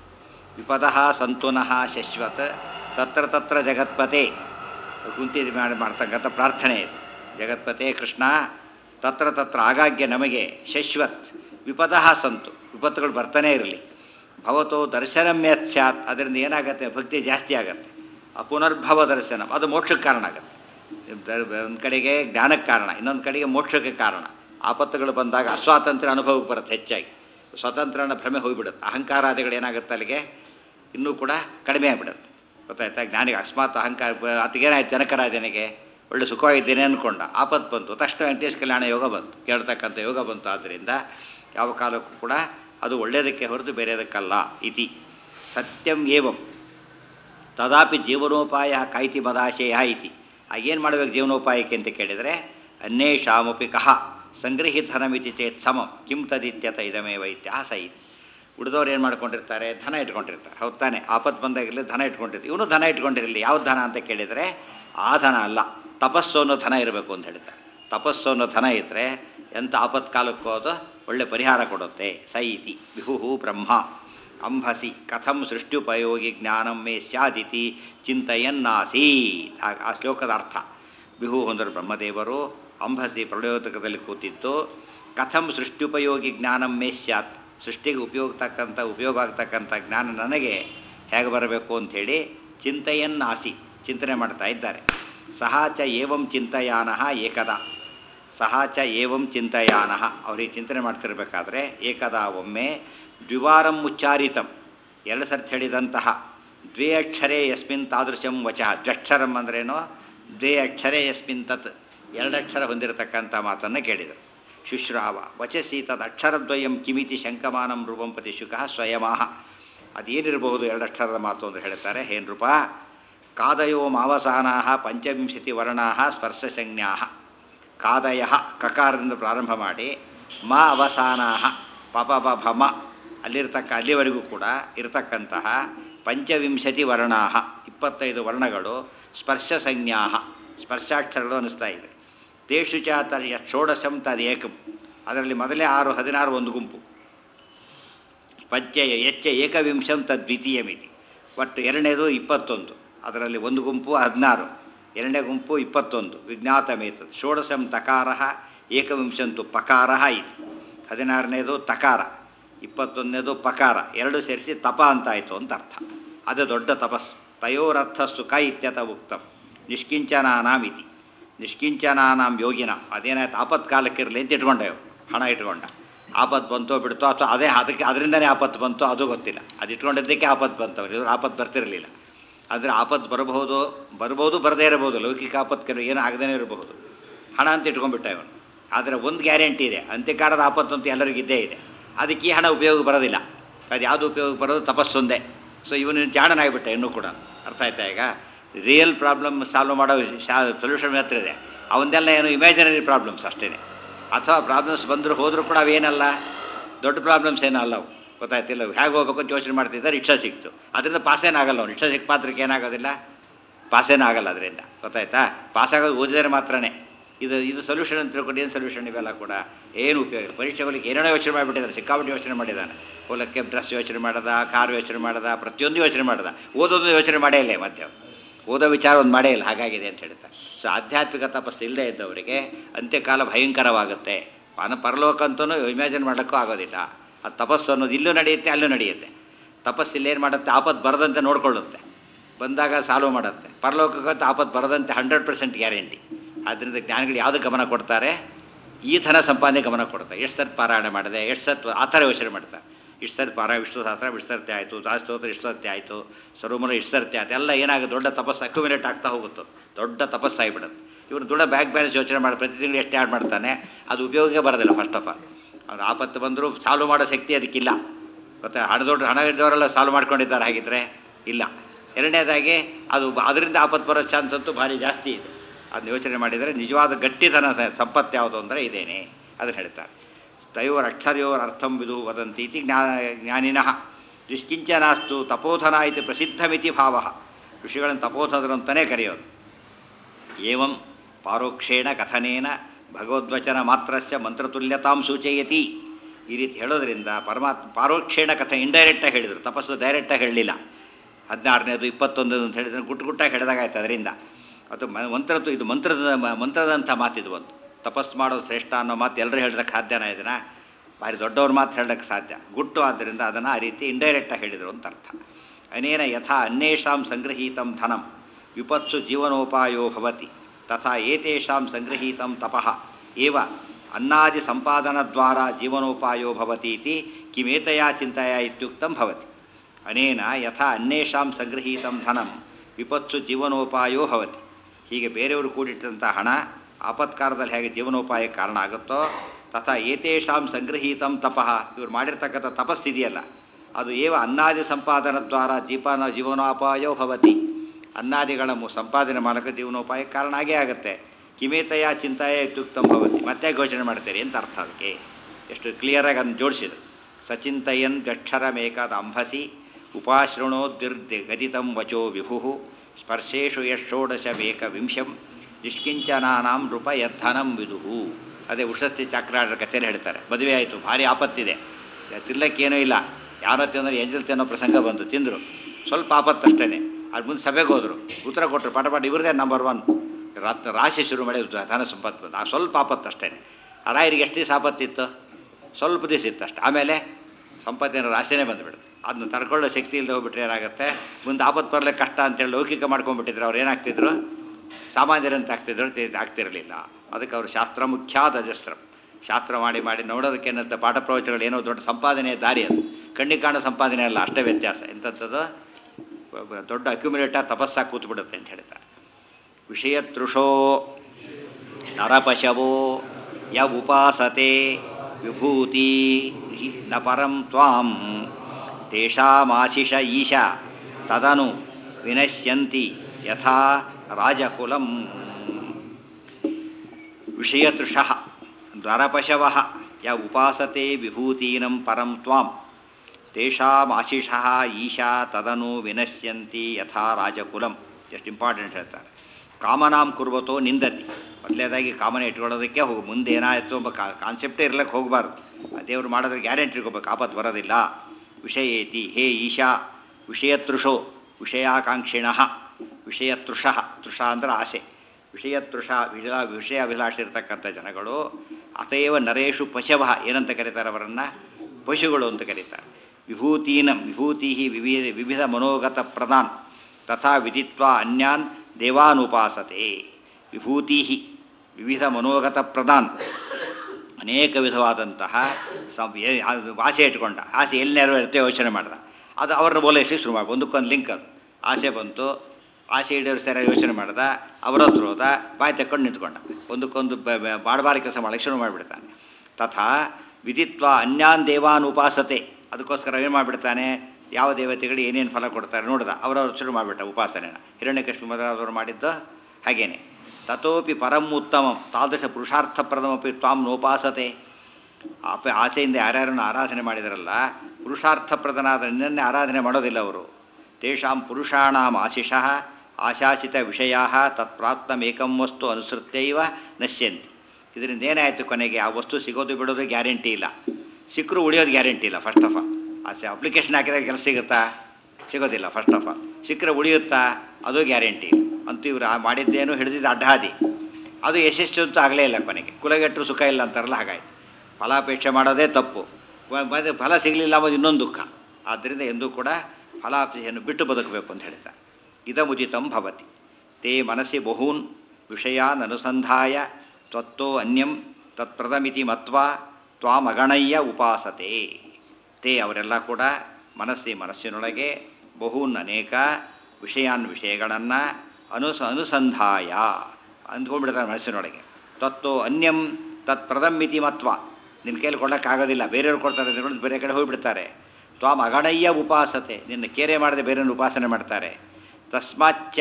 Speaker 1: ವಿಪದಃ ಸಂತುನಃ ಶಶ್ವತ್ ತತ್ರ ತತ್ರ ಜಗತ್ಪತೆ ಕುಂತಿ ಮಾಡಿ ಮಾಡ್ತಕ್ಕಂಥ ಪ್ರಾರ್ಥನೆ ಇದು ಜಗತ್ಪತೆ ಕೃಷ್ಣ ತತ್ರ ತತ್ರ ಆಗಾಗ್ಗೆ ನಮಗೆ ಶಶ್ವತ್ ವಿಪದಃ ಸಂತು ವಿಪತ್ತುಗಳು ಬರ್ತಾನೆ ಇರಲಿ ಭವತೋ ದರ್ಶನಂ ಯಚ್ಚಾತ್ ಅದರಿಂದ ಏನಾಗುತ್ತೆ ಭಕ್ತಿ ಜಾಸ್ತಿ ಆಗುತ್ತೆ ಅಪುನರ್ಭವ ದರ್ಶನ ಅದು ಮೋಕ್ಷಕ್ಕೆ ಕಾರಣ ಆಗುತ್ತೆ ಒಂದು ಕಡೆಗೆ ಜ್ಞಾನಕ್ಕೆ ಕಾರಣ ಇನ್ನೊಂದು ಕಡೆಗೆ ಮೋಕ್ಷಕ್ಕೆ ಕಾರಣ ಆಪತ್ತುಗಳು ಬಂದಾಗ ಅಸ್ವಾತಂತ್ರ್ಯ ಅನುಭವಕ್ಕೆ ಬರುತ್ತೆ ಹೆಚ್ಚಾಗಿ ಸ್ವತಂತ್ರನ ಭ್ರಮೆ ಹೋಗಿಬಿಡುತ್ತೆ ಅಹಂಕಾರಾದಿಗಳು ಏನಾಗುತ್ತೆ ಅಲ್ಲಿಗೆ ಇನ್ನೂ ಕೂಡ ಕಡಿಮೆ ಆಗಿಬಿಡುತ್ತೆ ಗೊತ್ತಾಯ್ತಾ ಜ್ಞಾನಿಗೆ ಅಕಸ್ಮಾತ್ ಅಹಂಕಾರ ಆತಗೇನಾಯ್ತು ಜನಕರಾಜನಿಗೆ ಒಳ್ಳೆ ಸುಖವಾಗಿದ್ದೇನೆ ಅಂದ್ಕೊಂಡ ಆಪತ್ತು ಬಂತು ತಕ್ಷಣ ವೆಂಕಟೇಶ್ ಕಲ್ಯಾಣ ಯೋಗ ಬಂತು ಕೇಳ್ತಕ್ಕಂಥ ಯೋಗ ಬಂತು ಆದ್ದರಿಂದ ಯಾವ ಕಾಲಕ್ಕೂ ಕೂಡ ಅದು ಒಳ್ಳೆಯದಕ್ಕೆ ಹೊರತು ಬೇರೆಯದಕ್ಕಲ್ಲ ಇತಿ ಸತ್ಯಂ ಏವಂ ತದಾಪಿ ಜೀವನೋಪಾಯ ಕಾಯ್ತಿ ಮದಾಶಯ ಇತಿ ಆಗೇನು ಮಾಡಬೇಕು ಜೀವನೋಪಾಯಕ್ಕೆ ಅಂತ ಕೇಳಿದರೆ ಅನ್ಯೇಷಾಮಪಿ ಕಹ ಸಂಗೃಹೀತನಮಿತಿ ಚೇತ್ ಸಮಂ ಕಿಂ ತದಿತ್ಯತ ಇದಮೇವ ಇತ್ಯಾಸ ಇತಿ ಉಳಿದವ್ರು ಏನು ಮಾಡ್ಕೊಂಡಿರ್ತಾರೆ ಧನ ಇಟ್ಕೊಂಡಿರ್ತಾರೆ ಹೌದು ತಾನೆ ಆಪತ್ತು ಬಂದಾಗಿರಲಿ ಧನ ಇಟ್ಕೊಂಡಿರ್ತಾರೆ ಇವನು ಧನ ಇಟ್ಕೊಂಡಿರಲಿ ಯಾವ ಧನ ಅಂತ ಕೇಳಿದರೆ ಆ ಧನ ಅಲ್ಲ ತಪಸ್ಸು ಅನ್ನೋ ಧನ ಇರಬೇಕು ಅಂತ ಹೇಳ್ತಾರೆ ತಪಸ್ಸು ಅನ್ನೋ ಧನ ಇದ್ದರೆ ಎಂಥ ಆಪತ್ಕಾಲಕ್ಕೂ ಅದು ಒಳ್ಳೆ ಪರಿಹಾರ ಕೊಡುತ್ತೆ ಸ ಇತಿ ವಿಹು ಬ್ರಹ್ಮ ಅಂಬಸಿ ಕಥಂ ಸೃಷ್ಟ್ಯುಪಯೋಗಿ ಜ್ಞಾನಂ ಮೇ ಸ್ಯಾದಿತಿ ಚಿಂತೆಯನ್ನಾಸೀ ಆ ಶ್ಲೋಕದ ಅರ್ಥ ಬಿಹು ಹೊಂದರು ಬ್ರಹ್ಮದೇವರು ಅಂಬಸಿ ಪ್ರಳಯೋತಕದಲ್ಲಿ ಕೂತಿದ್ದು ಕಥಂ ಸೃಷ್ಟ್ಯುಪಯೋಗಿ ಜ್ಞಾನಂ ಮೇ ಸ್ಯಾತ್ ಸೃಷ್ಟಿಗೆ ಉಪಯೋಗತಕ್ಕಂಥ ಉಪಯೋಗ ಆಗ್ತಕ್ಕಂಥ ಜ್ಞಾನ ನನಗೆ ಹೇಗೆ ಬರಬೇಕು ಅಂಥೇಳಿ ಚಿಂತೆಯನ್ನಾಸಿ ಚಿಂತನೆ ಮಾಡ್ತಾ ಇದ್ದಾರೆ ಸಹ ಚ ಏವಂ ಚಿಂತಯಾನಃ ಏಕದ ಸಹ ಚ ಏವಂ ಚಿಂತಯಾನಃ ಅವ್ರಿಗೆ ಚಿಂತನೆ ಮಾಡ್ತಿರ್ಬೇಕಾದ್ರೆ ಏಕದ ಒಮ್ಮೆ ದ್ವಿವಾರಂ ಉಚ್ಚಾರಿತಂ ಎರಡು ಸರ್ತಿ ಹೇಳಿದಂತಹ ದ್ವೇ ಅಕ್ಷರೇ ಯಸ್ಮಿನ್ ತಾದೃಶಂ ವಚಃ ದ್ವಕ್ಷರಂ ಅಂದ್ರೇನೋ ದ್ವೇ ಅಕ್ಷರೇ ಯಸ್ಮಿನ್ ತತ್ ಎರಡಕ್ಷರ ಹೊಂದಿರತಕ್ಕಂಥ ಮಾತನ್ನು ಕೇಳಿದರು ಶುಶ್ರಾವ ವಚಸಿ ತದ್ ಅಕ್ಷರದ್ವಯಂ ಕಿಮಿತಿ ಶಂಕಮಾನಂ ರೂಪಂ ಪ್ರತಿ ಶುಕಃ ಸ್ವಯಮಾಹ ಅದೇನಿರಬಹುದು ಎರಡಕ್ಷರದ ಮಾತು ಅಂತ ಹೇಳ್ತಾರೆ ಹೇ ನೃಪ ಕಾದಯೋ ಮಾವಸಾನಾ ಪಂಚವಿಂಶತಿ ವರ್ಣಾ ಸ್ಪರ್ಶಸಂಜ್ಞಾ ಕಾದಯ ಕಕಾರದಿಂದ ಪ್ರಾರಂಭ ಮಾಡಿ ಮ ಅವಸಾನಾ ಪಪ ಭಮ ಅಲ್ಲಿರ್ತಕ್ಕ ಅಲ್ಲಿವರೆಗೂ ಕೂಡ ಇರತಕ್ಕಂತಹ ಪಂಚವಿಂಶತಿ ವರ್ಣಾ ಇಪ್ಪತ್ತೈದು ವರ್ಣಗಳು ಸ್ಪರ್ಶ ಸಂಜ್ಞಾ ಸ್ಪರ್ಶಾಕ್ಷರಗಳು ಅನ್ನಿಸ್ತಾ ಇದೆ ತೇಷು ಚ ತ ಷೋಡಶಂ ತದೇಕಂ ಅದರಲ್ಲಿ ಮೊದಲೇ ಆರು ಹದಿನಾರು ಒಂದು ಗುಂಪು ಪಂಚಯ ಎಚ್ಚ ಏಕವಿಂಶಂ ತದ್ವಿತೀಯಮಿತಿ ಒಟ್ಟು ಎರಡನೇದು ಇಪ್ಪತ್ತೊಂದು ಅದರಲ್ಲಿ ಒಂದು ಗುಂಪು ಹದಿನಾರು ಎರಡನೇ ಗುಂಪು ಇಪ್ಪತ್ತೊಂದು ವಿಜ್ಞಾತಮೇತದ್ ಷೋಡಶಂ ತಕಾರ ಏಕವಿಂಶಂತು ಪಕಾರ ಇತಿ ಹದಿನಾರನೇದು ತಕಾರ ಇಪ್ಪತ್ತೊಂದನೇದು ಪಕಾರ ಎರಡು ಸೇರಿಸಿ ತಪ ಅಂತಾಯಿತು ಅಂತ ಅರ್ಥ ಅದು ದೊಡ್ಡ ತಪಸ್ಸು ತಯೋರರ್ಥ ಸುಖ ಇತ್ಯತ ಉಕ್ತಂ ನಿಷ್ಕಿಂಚನಾನಾಂ ಇತಿ ನಿಷ್ಕಿಂಚನಾನಾಂ ಯೋಗಿನ ಅದೇನಾಯ್ತು ಆಪತ್ಕಾಲಕ್ಕಿರಲಿ ಅಂತ ಇಟ್ಕೊಂಡೆ ಇವ್ರು. ಹಣ ಇಟ್ಕೊಂಡ ಆಪತ್ತು ಬಂತೋ ಬಿಡ್ತೋ ಅಥವಾ ಅದೇ ಅದಕ್ಕೆ ಅದರಿಂದನೇ ಆಪತ್ತು ಬಂತೋ ಅದು ಗೊತ್ತಿಲ್ಲ ಅದು ಇಟ್ಕೊಂಡಿದ್ದಕ್ಕೆ ಆಪತ್ತು ಬಂತವ್ರು ಇವ್ರು ಆಪತ್ತು ಬರ್ತಿರಲಿಲ್ಲ ಆದರೆ ಆಪತ್ತು ಬರಬಹುದು ಬರ್ಬೋದು ಬರದೇ ಇರಬಹುದು ಲೌಕಿಕ ಆಪತ್ತು ಏನು ಆಗದೇ ಇರಬಹುದು ಹಣ ಅಂತ ಇಟ್ಕೊಂಡ್ಬಿಟ್ಟ ಇವನು ಆದರೆ ಒಂದು ಗ್ಯಾರಂಟಿ ಇದೆ ಅಂತ್ಯಕಾಲದ ಆಪತ್ತು ಅಂತ ಎಲ್ಲರಿಗೂ ಇದ್ದೇ ಇದೆ ಅದಕ್ಕೆ ಈ ಹಣ ಉಪಯೋಗ ಬರೋದಿಲ್ಲ ಅದು ಯಾವುದು ಉಪಯೋಗ ಬರೋದು ತಪಸ್ಸೊಂದೇ ಸೊ ಇವನು ಜಾಣನಾಗಿಬಿಟ್ಟ ಇನ್ನೂ ಕೂಡ ಅರ್ಥ ಆಯ್ತಾ ಈಗ ರಿಯಲ್ ಪ್ರಾಬ್ಲಮ್ ಸಾಲ್ವ್ ಮಾಡೋ ಶಾ ಸೊಲ್ಯೂಷನ್ ಹತ್ರ ಇದೆ ಅವನ್ನೆಲ್ಲ ಏನು ಇಮ್ಯಾಜಿನರಿ ಪ್ರಾಬ್ಲಮ್ಸ್ ಅಷ್ಟೇ ಅಥವಾ ಪ್ರಾಬ್ಲಮ್ಸ್ ಬಂದರೂ ಹೋದರೂ ಕೂಡ ಅವೇನಲ್ಲ ದೊಡ್ಡ ಪ್ರಾಬ್ಲಮ್ಸ್ ಏನಲ್ಲ ಅವು ಗೊತ್ತಾಯ್ತಿಲ್ಲ ಹೇಗೆ ಹೋಗ್ಬೇಕು ಅಂತ ಯೋಚನೆ ಮಾಡ್ತಿದ್ದ ರಿಕ್ಷಾ ಸಿಕ್ತು ಅದರಿಂದ ಪಾಸೇನಾಗಲ್ಲ ಅವ್ನು ರಿಕ್ಷಾ ಸಿಕ್ಕ ಪಾತ್ರಕ್ಕೆ ಏನಾಗೋದಿಲ್ಲ ಪಾಸೇನೂ ಆಗಲ್ಲ ಅದರಿಂದ ಗೊತ್ತಾಯ್ತಾ ಪಾಸಾಗೋದು ಓದಿದರೆ ಮಾತ್ರನೇ ಇದು ಇದು ಸೊಲ್ಯೂಷನ್ ಅಂತ ತಿಳ್ಕೊಂಡು ಏನು ಸೊಲ್ಯೂಷನ್ ಇವೆಲ್ಲ ಕೂಡ ಏನು ಉಪಯೋಗ ಇಲ್ಲ. ಪರೀಕ್ಷೆ ಹೋಗ್ಲಿಕ್ಕೆ ಏನೇನೋ ಯೋಚನೆ ಮಾಡಿಬಿಟ್ಟಿದ್ದಾನೆ ಸಿಕ್ಕಾಪಟ್ಟೆ ಯೋಚನೆ ಮಾಡಿದ್ದಾನೆ ಹೋಲಕ್ಕೆ ಡ್ರೆಸ್ ಯೋಚನೆ ಮಾಡದ ಕಾರ್ ಯೋಚನೆ ಮಾಡದ ಪ್ರತಿಯೊಂದು ಯೋಚನೆ ಮಾಡದ ಓದೋದು ಯೋಚನೆ ಮಾಡೇ ಇಲ್ಲ ಈ ಮಧ್ಯ ಓದೋ ವಿಚಾರ ಒಂದು ಮಾಡೇ ಇಲ್ಲ ಹಾಗಾಗಿದೆ ಅಂತ ಹೇಳ್ತಾರೆ ಸೊ ಆಧ್ಯಾತ್ಮಿಕ ತಪಸ್ಸು ಇಲ್ಲದೆ ಇದ್ದವರಿಗೆ ಅಂತ್ಯಕಾಲ ಭಯಂಕರವಾಗುತ್ತೆ ಪಾನ ಪರಲೋಕ ಅಂತೂ ಇಮ್ಯಾಜಿನ್ ಮಾಡೋಕ್ಕೂ ಆಗೋದಿಲ್ಲ ಅದು ತಪಸ್ಸು ಅನ್ನೋದು ಇಲ್ಲೂ ನಡೆಯುತ್ತೆ ಅಲ್ಲೂ ನಡೆಯುತ್ತೆ ತಪಸ್ಸು ಇಲ್ಲೇನು ಮಾಡುತ್ತೆ ಆಪತ್ತು ಬರದಂತೆ ನೋಡ್ಕೊಳ್ಳುತ್ತೆ ಬಂದಾಗ ಸಾಲ್ವ್ ಮಾಡುತ್ತೆ ಪರಲೋಕಕ್ಕಂತ ಆಪತ್ತು ಬರದಂತೆ ಹಂಡ್ರೆಡ್ ಪರ್ಸೆಂಟ್ ಗ್ಯಾರಂಟಿ ಆದ್ದರಿಂದ ಜ್ಞಾನಿಗಳು ಯಾವುದು ಗಮನ ಕೊಡ್ತಾರೆ ಈ ಧನ ಸಂಪಾದನೆ ಗಮನ ಕೊಡ್ತಾರೆ ಎಷ್ಟು ಸರ್ತಿ ಪಾರಾಯಣ ಮಾಡಿದೆ ಎಷ್ಟು ಸತ್ ಆ ಥರ ಯೋಚನೆ ಮಾಡ್ತಾರೆ ಇಷ್ಟು ಸರ್ತಿ ಪಾರಾಯಣ ವಿಷ್ಣು ಸಹಸ್ರ ಇಷ್ಟು ಸರ್ತಿ ಆಯಿತು ದಾಸ್ತೋತ್ರ ಇಷ್ಟು ಸರ್ತಿ ಆಯಿತು ಸರ್ವಮೂಲ ಇಷ್ಟು ಸರ್ತಿ ಆಯ್ತು ಎಲ್ಲ ಏನಾಗುತ್ತೆ ದೊಡ್ಡ ತಪಸ್ಸು ಅಕ್ಯುಮಿಲೇಟ್ ಆಗ್ತಾ ಹೋಗುತ್ತೆ ದೊಡ್ಡ ತಪಸ್ಸಾಗಿಬಿಡುತ್ತೆ ಇವನು ದೊಡ್ಡ ಬ್ಯಾಂಕ್ ಬ್ಯಾಲೆನ್ಸ್ ಯೋಚನೆ ಮಾಡಿ ಪ್ರತಿ ತಿಂಗಳು ಎಷ್ಟು ಆ್ಯಡ್ ಮಾಡ್ತಾನೆ ಅದು ಉಪಯೋಗಕ್ಕೆ ಬರೋದಿಲ್ಲ ಫಸ್ಟ್ ಆಫ್ ಆಲ್ ಅವ್ನು ಆಪತ್ತು ಬಂದರೂ ಸಾಲ್ವ್ ಮಾಡೋ ಶಕ್ತಿ ಅದಕ್ಕಿಲ್ಲ ಗೊತ್ತಾ ಹಣ ದೊಡ್ಡ ಹಣ ಇದ್ದವರೆಲ್ಲ ಸಾಲ್ವ್ ಮಾಡ್ಕೊಂಡಿದ್ದಾರೆ ಹಾಗಿದ್ರೆ ಇಲ್ಲ ಎರಡನೇದಾಗಿ ಅದು ಅದರಿಂದ ಆಪತ್ತು ಬರೋ ಚಾನ್ಸ್ ಅಂತೂ ಭಾರಿ ಜಾಸ್ತಿ ಇದೆ ಅದನ್ನ ಯೋಚನೆ ಮಾಡಿದರೆ ನಿಜವಾದ ಗಟ್ಟಿತನ ಸ- ಸಂಪತ್ತು ಯಾವುದು ಅಂದರೆ ಇದೇನೆ ಅದನ್ನು ಹೇಳ್ತಾರೆ ತಯೋರ್ ಅಕ್ಷರಯೋರ್ ಅರ್ಥಂ ವಿದು ವದಂತಿ ಇತಿ ಜ್ಞಾ ಜ್ಞಾನಿನಃ ದುಷ್ಕಿಂಚನಾಸ್ತು ತಪೋಧನ ಇತಿ ಪ್ರಸಿದ್ಧಮಿತಿ ಭಾವ ಋಷಿಗಳನ್ನು ತಪೋಧನರು ಅಂತಲೇ ಕರೆಯೋದು ಏವಂ ಪಾರೋಕ್ಷೇಣ ಕಥನೇನ ಭಗವದ್ವಚನ ಮಾತ್ರಸ್ಯ ಮಂತ್ರತುಲ್ಯತಾಂ ಸೂಚಯತಿ ಈ ರೀತಿ ಹೇಳೋದ್ರಿಂದ ಪರಮಾತ್ಮ ಪಾರೋಕ್ಷೇಣ ಕಥೆ ಇಂಡೈರೆಕ್ಟಾಗಿ ಹೇಳಿದರು ತಪಸ್ಸು ಡೈರೆಕ್ಟಾಗಿ ಹೇಳಲಿಲ್ಲ ಹದಿನಾರನೇದು ಇಪ್ಪತ್ತೊಂದು ಅಂತ ಹೇಳಿದ್ರೆ ಗುಟ್ಟು ಗುಟ್ಟಾಗಿ ಹೇಳಿದಾಗಾಯ್ತು ಅದರಿಂದ ಅದು ಮ- ಮಂತ್ರದ್ದು ಇದು ಮಂತ್ರದ ಮ- ಮಂತ್ರದಂಥ ಮಾತಿದು ಒಂದು ತಪಸ್ಸು ಮಾಡೋದು ಶ್ರೇಷ್ಠ ಅನ್ನೋ ಮಾತು ಎಲ್ಲರೂ ಹೇಳೋದಕ್ಕೆ ಸಾಧ್ಯನ ಇದನ್ನ ಭಾರಿ ದೊಡ್ಡವ್ರ ಮಾತು ಹೇಳೋಕ್ಕೆ ಸಾಧ್ಯ ಗುಟ್ಟು ಆದ್ದರಿಂದ ಅದನ್ನು ಆ ರೀತಿ ಇಂಡೈರೆಕ್ಟಾಗಿ ಹೇಳಿದರು ಅಂತ ಅರ್ಥ ಅನೇನ ಯಥಾ ಅನ್ಯೇಷಾಂ ಸಂಗೃಹೀತಂ ಧನಂ ವಿಪತ್ಸು ಜೀವನೋಪಾಯೋ ಭವತಿ ತಥಾ ಏತೇಷಾಂ ಸಂಗೃಹೀತಂ ತಪಃ ಏವ ಅನ್ನಾದಿ ಸಂಪಾದನದ್ವಾರ ಜೀವನೋಪಾಯೋ ಭವತಿ ಇತಿ ಕಿಮೇತಯಾ ಚಿಂತೆಯ ಇತ್ಯುಕ್ತಂ ಭವತಿ ಅನೇನ ಯಥಾ ಅನ್ಯೇಷಾಂ ಸಂಗೃಹೀತಂ ಧನಂ ವಿಪತ್ಸು ಜೀವನೋಪಾಯೋ ಭವತಿ ಹೀಗೆ ಬೇರೆಯವರು ಕೂಡಿಟ್ಟಂಥ ಹಣ ಆಪತ್ಕಾಲದಲ್ಲಿ ಹೇಗೆ ಜೀವನೋಪಾಯಕ್ಕೆ ಕಾರಣ ಆಗುತ್ತೋ ತಥಾ ಏತೇಷಾಂ ಸಂಗೃಹೀತಂ ತಪಃ ಇವ್ರು ಮಾಡಿರ್ತಕ್ಕಂಥ ತಪಸ್ಸಿದೆಯಲ್ಲ ಅದು ಏವ ಅನ್ನಾದಿ ಸಂಪಾದನದ್ವಾರ ಜೀವನ ಜೀವನೋಪಾಯೋ ಭವತಿ ಅನ್ನಾದಿಗಳ ಮು- ಸಂಪಾದನೆ ಮೂಲಕ ಜೀವನೋಪಾಯಕ್ಕೆ ಕಾರಣ ಆಗೇ ಆಗುತ್ತೆ ಕಿಮೇತಯ ಚಿಂತಾಯ ಇತ್ಯುಕ್ತಂ ಭವತಿ ಮತ್ತೆ ಘೋಷಣೆ ಮಾಡ್ತೀರಿ ಅಂತ ಅರ್ಥ ಅದಕ್ಕೆ ಎಷ್ಟು ಕ್ಲಿಯರಾಗಿ ಅದನ್ನು ಜೋಡಿಸಿದ್ರು ಸಚಿಂತಯನ್ ಗಕ್ಷರಮೇಕದ ಅಂಬಸಿ ಉಪಾಶೃಣೋದ್ದಿರ್ದಿ ಗದಿತಂ ವಚೋ ವಿಭು ಸ್ಪರ್ಶೇಷು ಯಷೋಡಶ ಮೇಕ ವಿಂಶಂ ನಿಷ್ಕಿಂಚನಾನಾಂ ನೃಪ ಯದ್ಧನಂ ವಿದುಹು ಅದೇ ಉಷಸ್ತಿ ಚಕ್ರಾಡರ ಕಥೆಯಲ್ಲಿ ಹೇಳ್ತಾರೆ ಮದುವೆ ಆಯಿತು ಭಾರಿ ಆಪತ್ತಿದೆ ತಿನ್ನಕ್ಕೇನೂ ಇಲ್ಲ ಯಾರೋ ತಿಂದ್ರೆ ಎಂಜಲ್ ತಿನ್ನೋ ಪ್ರಸಂಗ ಬಂತು ತಿಂದರು ಸ್ವಲ್ಪ ಆಪತ್ತಷ್ಟೇ ಅದು ಮುಂದೆ ಸಭೆಗೆ ಹೋದರು ಉತ್ತರ ಕೊಟ್ಟರು ಪಟ ಪಟ ಇವ್ರದೇ ನಂಬರ್ ಒನ್ ರಾತ್ ರಾಶಿ ಶುರು ಮಾಡಿ ಧನ ಸಂಪತ್ತು ಬಂದು ಆ ಸ್ವಲ್ಪ ಆಪತ್ತಷ್ಟೇ ಆ ರಾಯರಿಗೆ ಎಷ್ಟು ದಿವಸ ಆಪತ್ತಿತ್ತು ಸ್ವಲ್ಪ ದಿವಸ ಇತ್ತು ಅಷ್ಟೆ ಆಮೇಲೆ ಸಂಪತ್ತಿನ ರಾಶಿನೇ ಬಂದುಬಿಡುತ್ತೆ ಅದನ್ನ ತಡ್ಕೊಳ್ಳೋ ಶಕ್ತಿ ಇಲ್ಲದೆ ಹೋಗ್ಬಿಟ್ರೆ ಏನಾಗುತ್ತೆ ಮುಂದೆ ಆಪತ್ತು ಬರಲಿಕ್ಕೆ ಕಷ್ಟ ಅಂತೇಳಿ ಲೌಕಿಕ ಮಾಡ್ಕೊಂಡ್ಬಿಟ್ಟಿದ್ರು ಅವ್ರು ಏನಾಗ್ತಿದ್ರು ಸಾಮಾನ್ಯರಂತ ಆಗ್ತಿದ್ರು ತಿ- ಆಗ್ತಿರಲಿಲ್ಲ ಅದಕ್ಕೆ ಅವರು ಶಾಸ್ತ್ರ ಮುಖ್ಯಾದ ಅಜಸ್ತ್ರ ಶಾಸ್ತ್ರ ಮಾಡಿ ಮಾಡಿ ನೋಡೋದಕ್ಕೆ ಏನಂತ ಪಾಠ ಪ್ರವಚನಗಳು ಏನೋ ದೊಡ್ಡ ಸಂಪಾದನೆಯ ದಾರಿ ಅದು ಕಣ್ಣಿಗೆ ಕಾಣೋ ಸಂಪಾದನೆ ಅಲ್ಲ ಅಷ್ಟೇ ವ್ಯತ್ಯಾಸ ಎಂಥದ್ದು ದೊಡ್ಡ ಅಕ್ಯುಮಿಲೇಟರ್ ತಪಸ್ಸಾಗಿ ಕೂತ್ಬಿಡುತ್ತೆ ಅಂತ ಹೇಳ್ತಾರೆ ವಿಷಯತೃಷೋ ನರಪಶವೋ ಯ ಉಪಾಸತೆ ವಿಭೂತಿ ನ ಪರಂ ತ್ವಾಂ ತೇಷಾಮಾಶಿಷ ಈಶ ತದನು ವಿನಶ್ಯಂತಿ ಯಥಾ ರಾಜಕುಲಂ ವಿಷಯತೃಷಃ ನರಪಶವ ಯ ಉಪಾಸತೆ ವಿಭೂತೀನಂ ಪರಂ ತ್ವಾಂ ತೇಷಾಮಾಶಿಷಃ ಈಶಾ ತದನು ವಿನಶ್ಯಂತಿ ಯಥಾ ರಾಜಕುಲಂ ಎಷ್ಟು ಇಂಪಾರ್ಟೆಂಟ್ ಹೇಳ್ತಾರೆ ಕಾಮನಾಂ ಕುರ್ವತೋ ನಿಂದತಿ ಮೊದಲೇದಾಗಿ ಕಾಮನೆ ಇಟ್ಕೊಳ್ಳೋದಕ್ಕೆ ಹೋಗು ಮುಂದೆ ಏನಾಯಿತು ಎಂಬ ಕಾನ್ಸೆಪ್ಟೇ ಇರ್ಲಿಕ್ಕೆ ಹೋಗಬಾರ್ದು ಆ ದೇವ್ರು ಮಾಡೋದ್ರೆ ಗ್ಯಾರಂಟಿ ಇಟ್ಕೋಬೇಕು ಆಪತ್ತು ಬರೋದಿಲ್ಲ ವಿಷಯೇತಿ ಹೇ ಈಶಾ ವಿಷಯತೃಷೋ ವಿಷಯಾಕಾಂಕ್ಷಿಣ ವಿಷಯತೃಷ ತೃಷ ಅಂದ್ರೆ ಆಸೆ ವಿಷಯತೃಷ ವಿಷಯ ವಿಷಯ ಅಭಿಲಾಷ ಇರತಕ್ಕಂಥ ಜನಗಳು ಅತೇವ ನರೇಶು ಪಶವ ಏನಂತ ಕರೀತಾರೆ ಅವರನ್ನು ಪಶುಗಳು ಅಂತ ಕರೀತಾರೆ ವಿಭೂತೀನ ವಿಭೂತಿ ವಿವಿಧ ವಿವಿಧ ಮನೋಗತ ಪ್ರಧಾನ್ ತಥಾ ವಿದಿತ್ವ ಅನ್ಯಾನ್ ದೇವಾನುಪಾಸತೆ ವಿಭೂತಿ ವಿವಿಧ ಮನೋಗತ ಪ್ರಧಾನ್ ಅನೇಕ ವಿಧವಾದಂತಹ ಸಂ- ಏ- ಆ ಆಸೆ ಇಟ್ಕೊಂಡ ಆಸೆ ಎಲ್ಲಿ ನೆರವೇರುತ್ತೆ ಯೋಚನೆ ಮಾಡ್ದ ಅದು ಅವ್ರನ್ನ ಬೋಲೈಸಿ ಶುರು ಮಾಡಿ ಒಂದಕ್ಕೊಂದು ಲಿಂಕ್ ಅದು ಆಸೆ ಬಂತು ಆಸೆ ಈಡೇರಿಸ್ತಾರೆ ಯೋಚನೆ ಮಾಡ್ದ ಅವರ ಹತ್ರ ಹೋದ ಬಾಯಿ ತಕ್ಕೊಂಡು ನಿಂತ್ಕೊಂಡ ಒಂದಕ್ಕೊಂದು ಬಾಡಬಾರಿ ಕೆಲಸ ಮಾಡಕ್ಕೆ ಶುರು ಮಾಡಿಬಿಡ್ತಾನೆ ತಥಾ ವಿದಿತ್ವ ಅನ್ಯಾನ್ ದೇವಾನ್ ಉಪಾಸತೆ ಅದಕ್ಕೋಸ್ಕರ ಏನು ಮಾಡಿಬಿಡ್ತಾನೆ ಯಾವ ದೇವತೆಗಳು ಏನೇನು ಫಲ ಕೊಡ್ತಾರೆ ನೋಡ್ದ ಅವರವ್ರು ಶುರು ಮಾಡಿಬಿಟ್ಟ ಉಪಾಸನೆನ ಹಿರಣ್ಯಕಶ್ಮಿ ಮೊದಲಾದವರು ಮಾಡಿದ್ದು ಹಾಗೇನೆ ತಥೋಪಿ ಪರಂ ಉತ್ತಮಂ ತಾದೃಶ ಪುರುಷಾರ್ಥಪ್ರದಮಪಿ ತ್ವಾಂ ನೋಪಾಸತೆ ಅಪ ಆಸೆಯಿಂದ ಯಾರ್ಯಾರನ್ನು ಆರಾಧನೆ ಮಾಡಿದಾರಲ್ಲ ಪುರುಷಾರ್ಥಪ್ರದನಾದ ನಿನ್ನನ್ನೇ ಆರಾಧನೆ ಮಾಡೋದಿಲ್ಲ ಅವರು ತೇಷಾಂ ಪುರುಷಾಣಾಂ ಆಶಿಷಃ ಆಶಾಸಿತ ವಿಷಯ ತತ್ಪ್ರಾಪ್ತಮೇಕಂ ವಸ್ತು ಅನುಸೃತ್ಯೈವ ನಶ್ಯಂತಿ ಇದರಿಂದ ಏನಾಯಿತು ಕೊನೆಗೆ ಆ ವಸ್ತು ಸಿಗೋದು ಬಿಡೋದು ಗ್ಯಾರಂಟಿ ಇಲ್ಲ ಸಿಕ್ಕರೂ ಉಳಿಯೋದು ಗ್ಯಾರಂಟಿ ಇಲ್ಲ ಫಸ್ಟ್ ಆಫ್ ಆಲ್ ಆಸೆ ಅಪ್ಲಿಕೇಶನ್ ಹಾಕಿದಾಗ ಕೆಲಸ ಸಿಗುತ್ತಾ ಸಿಗೋದಿಲ್ಲ ಫಸ್ಟ್ ಆಫ್ ಆಲ್ ಸಿಕ್ಕರೆ ಉಳಿಯುತ್ತಾ ಅದು ಗ್ಯಾರಂಟಿ ಇಲ್ಲ ಅಂತೂ ಇವರು ಮಾಡಿದ್ದೇನು ಹಿಡಿದಿದ್ದು ಅಡ್ಡಾದಿ ಅದು ಯಶಸ್ಸು ಅಂತೂ ಆಗಲೇ ಇಲ್ಲ ಕೊನೆಗೆ ಕುಲಗೆಟ್ಟರು ಸುಖ ಇಲ್ಲ ಅಂತಾರಲ್ಲ ಹಾಗಾಯ್ತು ಫಲಾಪೇಕ್ಷೆ ಮಾಡೋದೇ ತಪ್ಪು ವ- ಮತ್ತೆ ಫಲ ಸಿಗಲಿಲ್ಲ ಅನ್ನೋದು ಇನ್ನೊಂದು ದುಃಖ ಆದ್ದರಿಂದ ಎಂದೂ ಕೂಡ ಫಲಾಪೇಕ್ಷೆಯನ್ನು ಬಿಟ್ಟು ಬದುಕಬೇಕು ಅಂತ ಹೇಳ್ತಾರೆ ಇದಮುಚಿತಂ ಭವತಿ ತೇ ಮನಸ್ಸಿ ಬಹೂನ್ ವಿಷಯಾನ್ ಅನುಸಂಧಾಯ ತ್ವತ್ತೋ ಅನ್ಯಂ ತತ್ಪ್ರದಮಿತಿ ಮತ್ವಾ ತ್ವಾಮಗಣಯ್ಯ ಉಪಾಸತೆ ತೇ ಅವರೆಲ್ಲ ಕೂಡ ಮನಸ್ಸಿ ಮನಸ್ಸಿನೊಳಗೆ ಬಹೂನ್ ಅನೇಕ ವಿಷಯಾನ್ ವಿಷಯಗಳನ್ನು ಅನುಸ ಅನುಸಂಧಾಯ ಅಂದ್ಕೊಂಡ್ಬಿಡ್ತಾರೆ ಮನಸ್ಸಿನೊಳಗೆ ತತ್ತೋ ಅನ್ಯಂ ತತ್ ಪ್ರದಮ್ಮಿತಿ ಮತ್ವ ನಿನ್ನ ಕೈಲಿ ಕೊಡೋಕ್ಕಾಗೋದಿಲ್ಲ ಬೇರೆಯವ್ರು ಕೊಡ್ತಾರೆ ಅಂದ್ಕೊಂಡು ಬೇರೆ ಕಡೆ ಹೋಗಿಬಿಡ್ತಾರೆ ತ್ವಾಮ್ ಅಗಣಯ್ಯ ಉಪಾಸತೆ ನಿನ್ನ ಕೇರೆ ಮಾಡದೆ ಬೇರೆಯವ್ರನ್ನ ಉಪಾಸನೆ ಮಾಡ್ತಾರೆ ತಸ್ಮಾಚ್ಚ